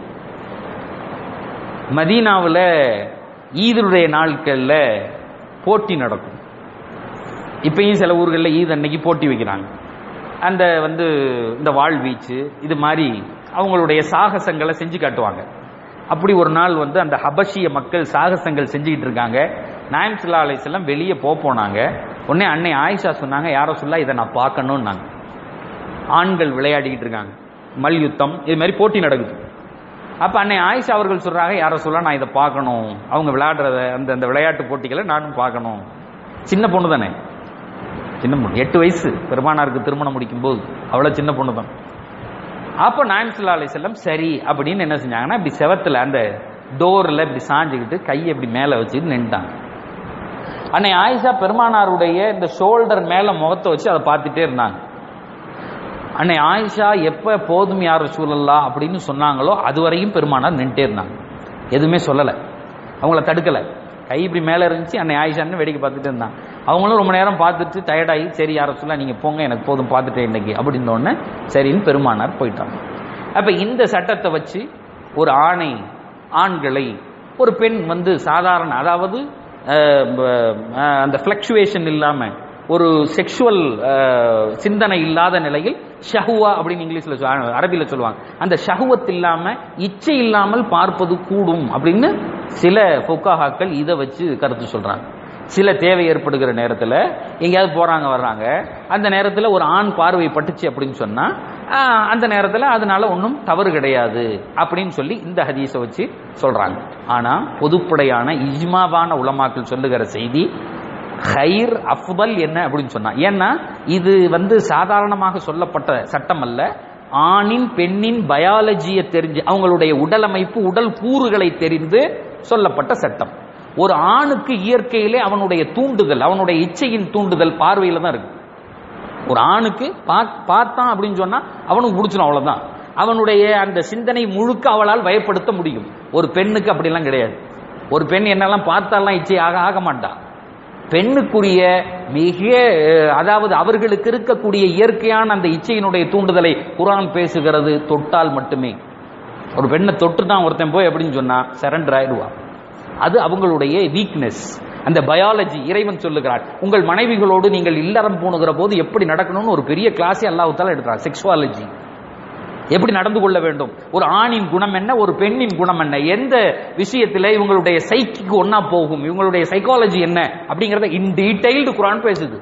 மதீனாவில் ஈதுடைய நாட்கள்ல போட்டி நடக்கும் இப்பயும் சில ஊர்களில் ஈத் அன்னைக்கு போட்டி வைக்கிறாங்க அந்த வந்து இந்த வாழ்வீச்சு இது மாதிரி அவங்களுடைய சாகசங்களை செஞ்சு காட்டுவாங்க அப்படி ஒரு நாள் வந்து அந்த ஹபஷிய மக்கள் சாகசங்கள் செஞ்சுக்கிட்டு இருக்காங்க நாயம் சுல்லா அலிஸ்லாம் வெளியே போக போனாங்க உடனே அன்னை ஆயிஷா சொன்னாங்க யாரோ சொல்லா இதை நான் பார்க்கணும்னாங்க ஆண்கள் விளையாடிக்கிட்டு இருக்காங்க மல்யுத்தம் இது மாதிரி போட்டி நடக்குது அப்ப அன்னை ஆயிஷா அவர்கள் சொல்றாங்க யார சொல்ல நான் இதை பார்க்கணும் அவங்க விளையாடுறத அந்த அந்த விளையாட்டு போட்டிகளை நானும் பார்க்கணும் சின்ன பொண்ணு தானே சின்ன பொண்ணு எட்டு வயசு பெருமானாருக்கு திருமணம் முடிக்கும் போது அவ்வளவு சின்ன பொண்ணு தான் அப்ப நாயம் சுல்லா அலி செல்லம் சரி அப்படின்னு என்ன செஞ்சாங்கன்னா இப்படி செவத்துல அந்த டோர்ல இப்படி சாஞ்சுக்கிட்டு கையை இப்படி மேல வச்சுட்டு நின்ட்டாங்க அன்னை ஆயிஷா பெருமானாருடைய இந்த ஷோல்டர் மேல முகத்தை வச்சு அதை பார்த்துட்டே இருந்தாங்க அன்னை ஆயிஷா எப்ப போதும் யார் சூழல்லா அப்படின்னு சொன்னாங்களோ அதுவரையும் பெருமானார் நின்றுட்டே இருந்தாங்க எதுவுமே சொல்லல அவங்கள தடுக்கல கை இப்படி மேல இருந்துச்சு அன்னை ஆயிஷான்னு வேடிக்கை பார்த்துட்டு இருந்தாங்க அவங்களும் ரொம்ப நேரம் பார்த்துட்டு டயர்டாகி சரி யார சொல்ல நீங்க போங்க எனக்கு போதும் பார்த்துட்டேன் இன்னைக்கு அப்படின்னு உடனே சரின்னு பெருமானார் போயிட்டாங்க அப்ப இந்த சட்டத்தை வச்சு ஒரு ஆணை ஆண்களை ஒரு பெண் வந்து சாதாரண அதாவது அஹ், ப- அஹ், அந்த ஃபிளக்சுவேஷன் இல்லாம ஒரு செக்ஷுவல் சிந்தனை இல்லாத நிலையில் ஷஹுவா அப்படின்னு இங்கிலீஷ்ல சொல்லுவாங்க அரபில சொல்லுவாங்க அந்த ஷஹுவத் இல்லாம இச்சை இல்லாமல் பார்ப்பது கூடும் அப்படின்னு சில ஃபுக்காஹாக்கள் இதை வச்சு கருத்து சொல்றாங்க சில தேவை ஏற்படுகிற நேரத்தில் எங்கேயாவது போறாங்க வர்றாங்க அந்த நேரத்தில் ஒரு ஆண் பார்வை பட்டுச்சு அப்படின்னு சொன்னா ஆஹ், அந்த நேரத்தில் அதனால ஒன்றும் தவறு கிடையாது அப்படின்னு சொல்லி இந்த ஹதீஸை வச்சு சொல்றாங்க ஆனா பொதுப்படையான இஜ்மாவான உலமாக்கள் சொல்லுகிற செய்தி ஹைர் அஃபல் என்ன அப்படின்னு சொன்னா ஏன்னா இது வந்து சாதாரணமாக சொல்லப்பட்ட சட்டம் அல்ல ஆணின் பெண்ணின் பயாலஜியை தெரிஞ்சு அவங்களுடைய உடல் அமைப்பு உடல் கூறுகளை தெரிந்து சொல்லப்பட்ட சட்டம் ஒரு ஆணுக்கு இயற்கையிலே அவனுடைய தூண்டுதல் அவனுடைய இச்சையின் தூண்டுதல் பார்வையில தான் இருக்கு ஒரு ஆணுக்கு பாக்- பார்த்தான் அப்படின்னு சொன்னா அவனுக்கு பிடிச்சிடும் அவ்வளவுதான் அவனுடைய அந்த சிந்தனை முழுக்க அவளால் வயப்படுத்த முடியும் ஒரு பெண்ணுக்கு அப்படிலாம் கிடையாது ஒரு பெண் என்னெல்லாம் பார்த்தாலாம் இச்சை ஆக ஆக மாட்டா பெண்ணுக்குரிய மிக அஹ், அதாவது அவர்களுக்கு இருக்கக்கூடிய இயற்கையான அந்த இச்சையினுடைய தூண்டுதலை குரான் பேசுகிறது தொட்டால் மட்டுமே ஒரு பெண்ணை தொட்டு தான் ஒருத்தன் போய் அப்படின்னு சொன்னா சரண்டர் ஆயிடுவா அது அவங்களுடைய வீக்னஸ் அந்த பயாலஜி இறைவன் சொல்லுகிறார் உங்கள் மனைவிகளோடு நீங்கள் இல்லறம் பூணுகிற போது எப்படி நடக்கணும்னு ஒரு பெரிய கிளாஸே அல்லாஹ்வுத்தாலா எடுக்கிறார் செக்ஸுவாலஜி எப்படி நடந்து கொள்ள வேண்டும் ஒரு ஆணின் குணம் என்ன ஒரு பெண்ணின் குணம் என்ன எந்த விஷயத்துல இவங்களுடைய சைக்கிக்கு ஒன்னா போகும் இவங்களுடைய சைக்காலஜி என்ன அப்படிங்கறத இன் டீடைல்டு குரான் பேசுது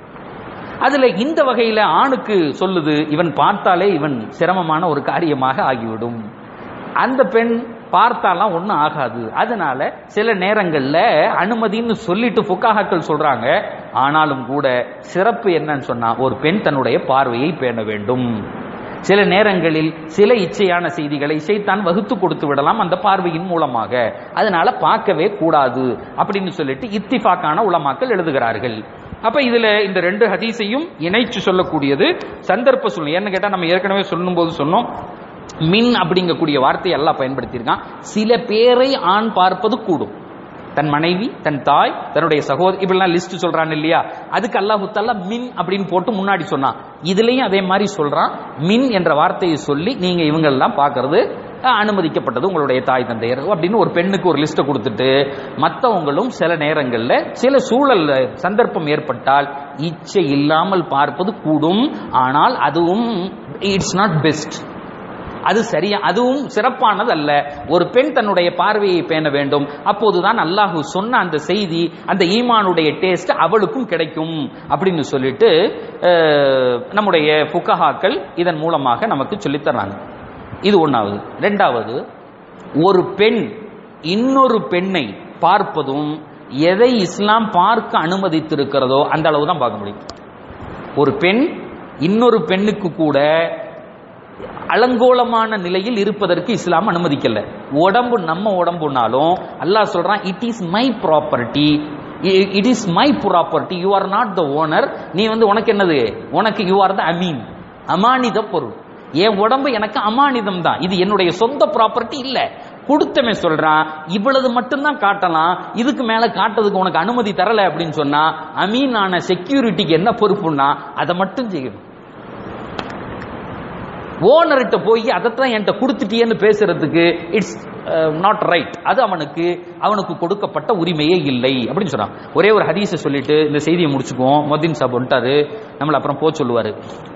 அதுல இந்த வகையில ஆணுக்கு சொல்லுது இவன் பார்த்தாலே இவன் சிரமமான ஒரு காரியமாக ஆகிவிடும் அந்த பெண் பார்த்தாலாம் ஒன்றும் ஆகாது அதனால சில நேரங்கள்ல அனுமதின்னு சொல்லிட்டு ஃபுக்காஹாக்கள் சொல்றாங்க ஆனாலும் கூட சிறப்பு என்னன்னு சொன்னா ஒரு பெண் தன்னுடைய பார்வையை பேண வேண்டும் சில நேரங்களில் சில இச்சையான செய்திகளை இசைத்தான் வகுத்து கொடுத்து விடலாம் அந்த பார்வையின் மூலமாக அதனால பார்க்கவே கூடாது அப்படின்னு சொல்லிட்டு இத்திஃபாக்கான உலமாக்கள் எழுதுகிறார்கள் அப்ப இதுல இந்த ரெண்டு ஹதீஸையும் இணைச்சு சொல்லக்கூடியது சந்தர்ப்ப சூழ்நிலை ஏன்னு கேட்டா நம்ம ஏற்கனவே சொல்லும்போது சொன்னோம் மின் அப்படிங்கக்கூடிய வார்த்தையை எல்லாம் பயன்படுத்தியிருக்கான் சில பேரை ஆண் பார்ப்பது கூடும் தன் மனைவி தன் தாய் தன்னுடைய சகோதரி இப்படிலாம் லிஸ்ட் சொல்றான் இல்லையா அதுக்கு அல்லாஹு தாலா மின் அப்படின்னு போட்டு முன்னாடி சொன்னான் இதுலயும் அதே மாதிரி சொல்றான் மின் என்ற வார்த்தையை சொல்லி நீங்க இவங்கெல்லாம் பார்க்கறது அஹ், அனுமதிக்கப்பட்டது உங்களுடைய தாய் தந்தையர் அப்படின்னு ஒரு பெண்ணுக்கு ஒரு லிஸ்ட்டை கொடுத்துட்டு மற்றவங்களும் சில நேரங்கள்ல சில சூழல்ல சந்தர்ப்பம் ஏற்பட்டால் இச்சை இல்லாமல் பார்ப்பது கூடும் ஆனால் அதுவும் இட்ஸ் நாட் பெஸ்ட் அது சரியா அதுவும் சிறப்பானது அல்ல ஒரு பெண் தன்னுடைய பார்வையை பேண வேண்டும் அப்போதுதான் அல்லாஹு சொன்ன அந்த செய்தி அந்த ஈமானுடைய டேஸ்ட் அவளுக்கும் கிடைக்கும் அப்படின்னு சொல்லிட்டு அஹ், நம்முடைய புக்கஹாக்கள் இதன் மூலமாக நமக்கு சொல்லித் தர்றாங்க இது ஒண்ணாவது ரெண்டாவது ஒரு பெண் இன்னொரு பெண்ணை பார்ப்பதும் எதை இஸ்லாம் பார்க்க அனுமதித்திருக்கிறதோ அந்த அளவு தான் பார்க்க முடியும் ஒரு பெண் இன்னொரு பெண்ணுக்கு கூட அலங்கோலமான நிலையில் இருப்பதற்கு இஸ்லாம் அனுமதிக்கல உடம்பு நம்ம உடம்புனாலும் அல்லாஹ் சொல்றான் it is my property it is my property you are not the owner நீ வந்து உனக்கு என்னது உனக்கு யூ ஆர் த அமீன் அமானித பொருள் என் உடம்பு எனக்கு அமானிதம் தான் இது என்னுடைய சொந்த ப்ராப்பர்ட்டி இல்ல கொடுத்தவன் சொல்றான் இவ்வளவு மட்டும்தான் காட்டலாம் இதுக்கு மேல காட்டுறதுக்கு உனக்கு அனுமதி தரல அப்படின்னு சொன்னா அமீனான செக்யூரிட்டிக்கு என்ன பொறுப்புன்னா அதை மட்டும் செய்யணும் ஓனர்கிட்ட போய் அதைத்தான் என்கிட்ட கொடுத்துட்டியேன்னு பேசுறதுக்கு இட்ஸ் நாட் ரைட் அது அவனுக்கு அவனுக்கு கொடுக்கப்பட்ட உரிமையே இல்லை அப்படின்னு சொல்றான் ஒரே ஒரு ஹதீஸை சொல்லிட்டு இந்த செய்தியை முடிச்சுக்குவோம் மொதின் சாப் வந்துட்டாரு நம்மள அப்புறம் போ சொல்லுவாரு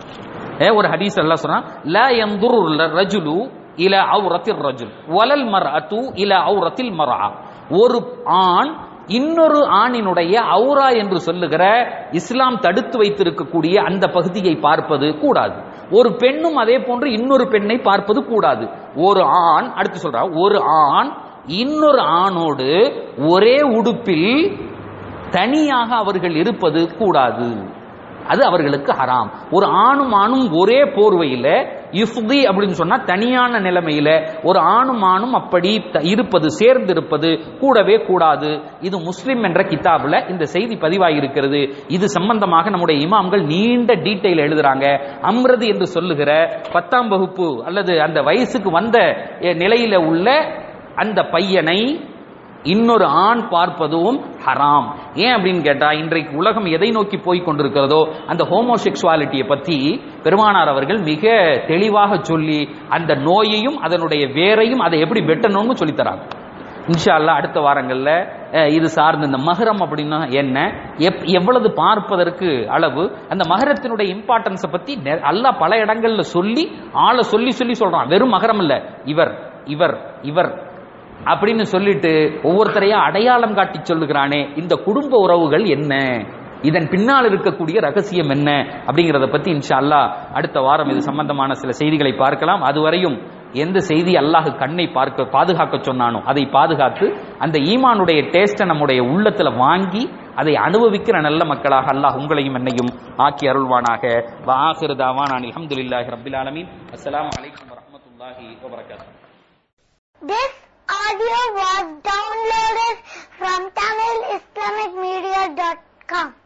ஏ ஒரு ஹதீஸ் எல்லாம் சொல்றான் லா யந்துரு ரஜுலு இல அவுரத்தில் ரஜுல் வலல் மர்அத்து இல அவுரத்தில் மர்ஆ ஒரு ஆண் இன்னொரு ஆணினுடைய அவுரா என்று சொல்லுகிற இஸ்லாம் தடுத்து வைத்திருக்கக்கூடிய அந்த பகுதியை பார்ப்பது கூடாது ஒரு பெண்ணும் அதே போன்று இன்னொரு பெண்ணை பார்ப்பது கூடாது ஒரு ஆண் அடுத்து சொல்றா ஒரு ஆண் இன்னொரு ஆணோடு ஒரே உடுப்பில் தனியாக அவர்கள் இருப்பது கூடாது அது அவர்களுக்கு ஹராம் ஒரு ஆணும் ஆணும் ஒரே போர்வையில இஃப்தி அப்படின்னு சொன்னா தனியான நிலைமையில ஒரு ஆணும் ஆணும் அப்படி த- இருப்பது சேர்ந்து இருப்பது கூடவே கூடாது இது முஸ்லிம் என்ற கிதாபுல இந்த செய்தி பதிவாகியிருக்கிறது இது சம்பந்தமாக நம்முடைய இமாம்கள் நீண்ட டீட்டெயில் எழுதுறாங்க அம்ரது என்று சொல்லுகிற பத்தாம் வகுப்பு அல்லது அந்த வயசுக்கு வந்த எ, நிலையில உள்ள அந்த பையனை இன்னொரு ஆண் பார்ப்பதும் ஹராம் ஏன் அப்படின்னு கேட்டா இன்றைக்கு உலகம் எதை நோக்கி போய் கொண்டிருக்கிறதோ அந்த ஹோமோசெக்சுவாலிட்டியை பத்தி பெருமானார் அவர்கள் மிக தெளிவாக சொல்லி அந்த நோயையும் அதனுடைய வேரையும் அதை எப்படி வெட்டணும்னு சொல்லித் தராங்க இன்ஷா அல்லாஹ் அடுத்த வாரங்கள்ல அஹ், இது சார்ந்த இந்த மகரம் அப்படின்னா என்ன எப்- எவ்வளவு பார்ப்பதற்கு அளவு அந்த மகரத்தினுடைய இம்பார்ட்டன்ஸை பத்தி நெ- அல்லாஹ் பல இடங்கள்ல சொல்லி ஆளை சொல்லி சொல்லி சொல்றான் வெறும் மகரம் இல்ல இவர் இவர் இவர் அப்படின்னு சொல்லிட்டு ஒவ்வொருத்தரையா அடையாளம் காட்டி சொல்லுகிறானே இந்த குடும்ப உறவுகள் என்ன இதன் பின்னால் இருக்கக்கூடிய ரகசியம் என்ன அப்படிங்கறத பத்தி இன்ஷா அல்லாஹ் அடுத்த வாரம் இது சம்பந்தமான சில செய்திகளை பார்க்கலாம் அதுவரையும் எந்த செய்தி அல்லாஹ் கண்ணை பார்க்க பாதுகாக்க சொன்னானோ அதை பாதுகாத்து அந்த ஈமானுடைய டேஸ்ட்டை நம்முடைய உள்ளத்துல வாங்கி அதை அனுபவிக்கிற நல்ல மக்களாக அல்லாஹ் உங்களையும் என்னையும் ஆக்கி அருள்வானாக வாஹிரு தாவான் அல்ஹம்துலில்லாஹி ரப்பில் ஆலமீன் அஸ்ஸலாமு அலைக்கும் வரஹ்மத்துல்லாஹி வபரகாத்துஹு This audio was downloaded from TamilIslamicMedia.com.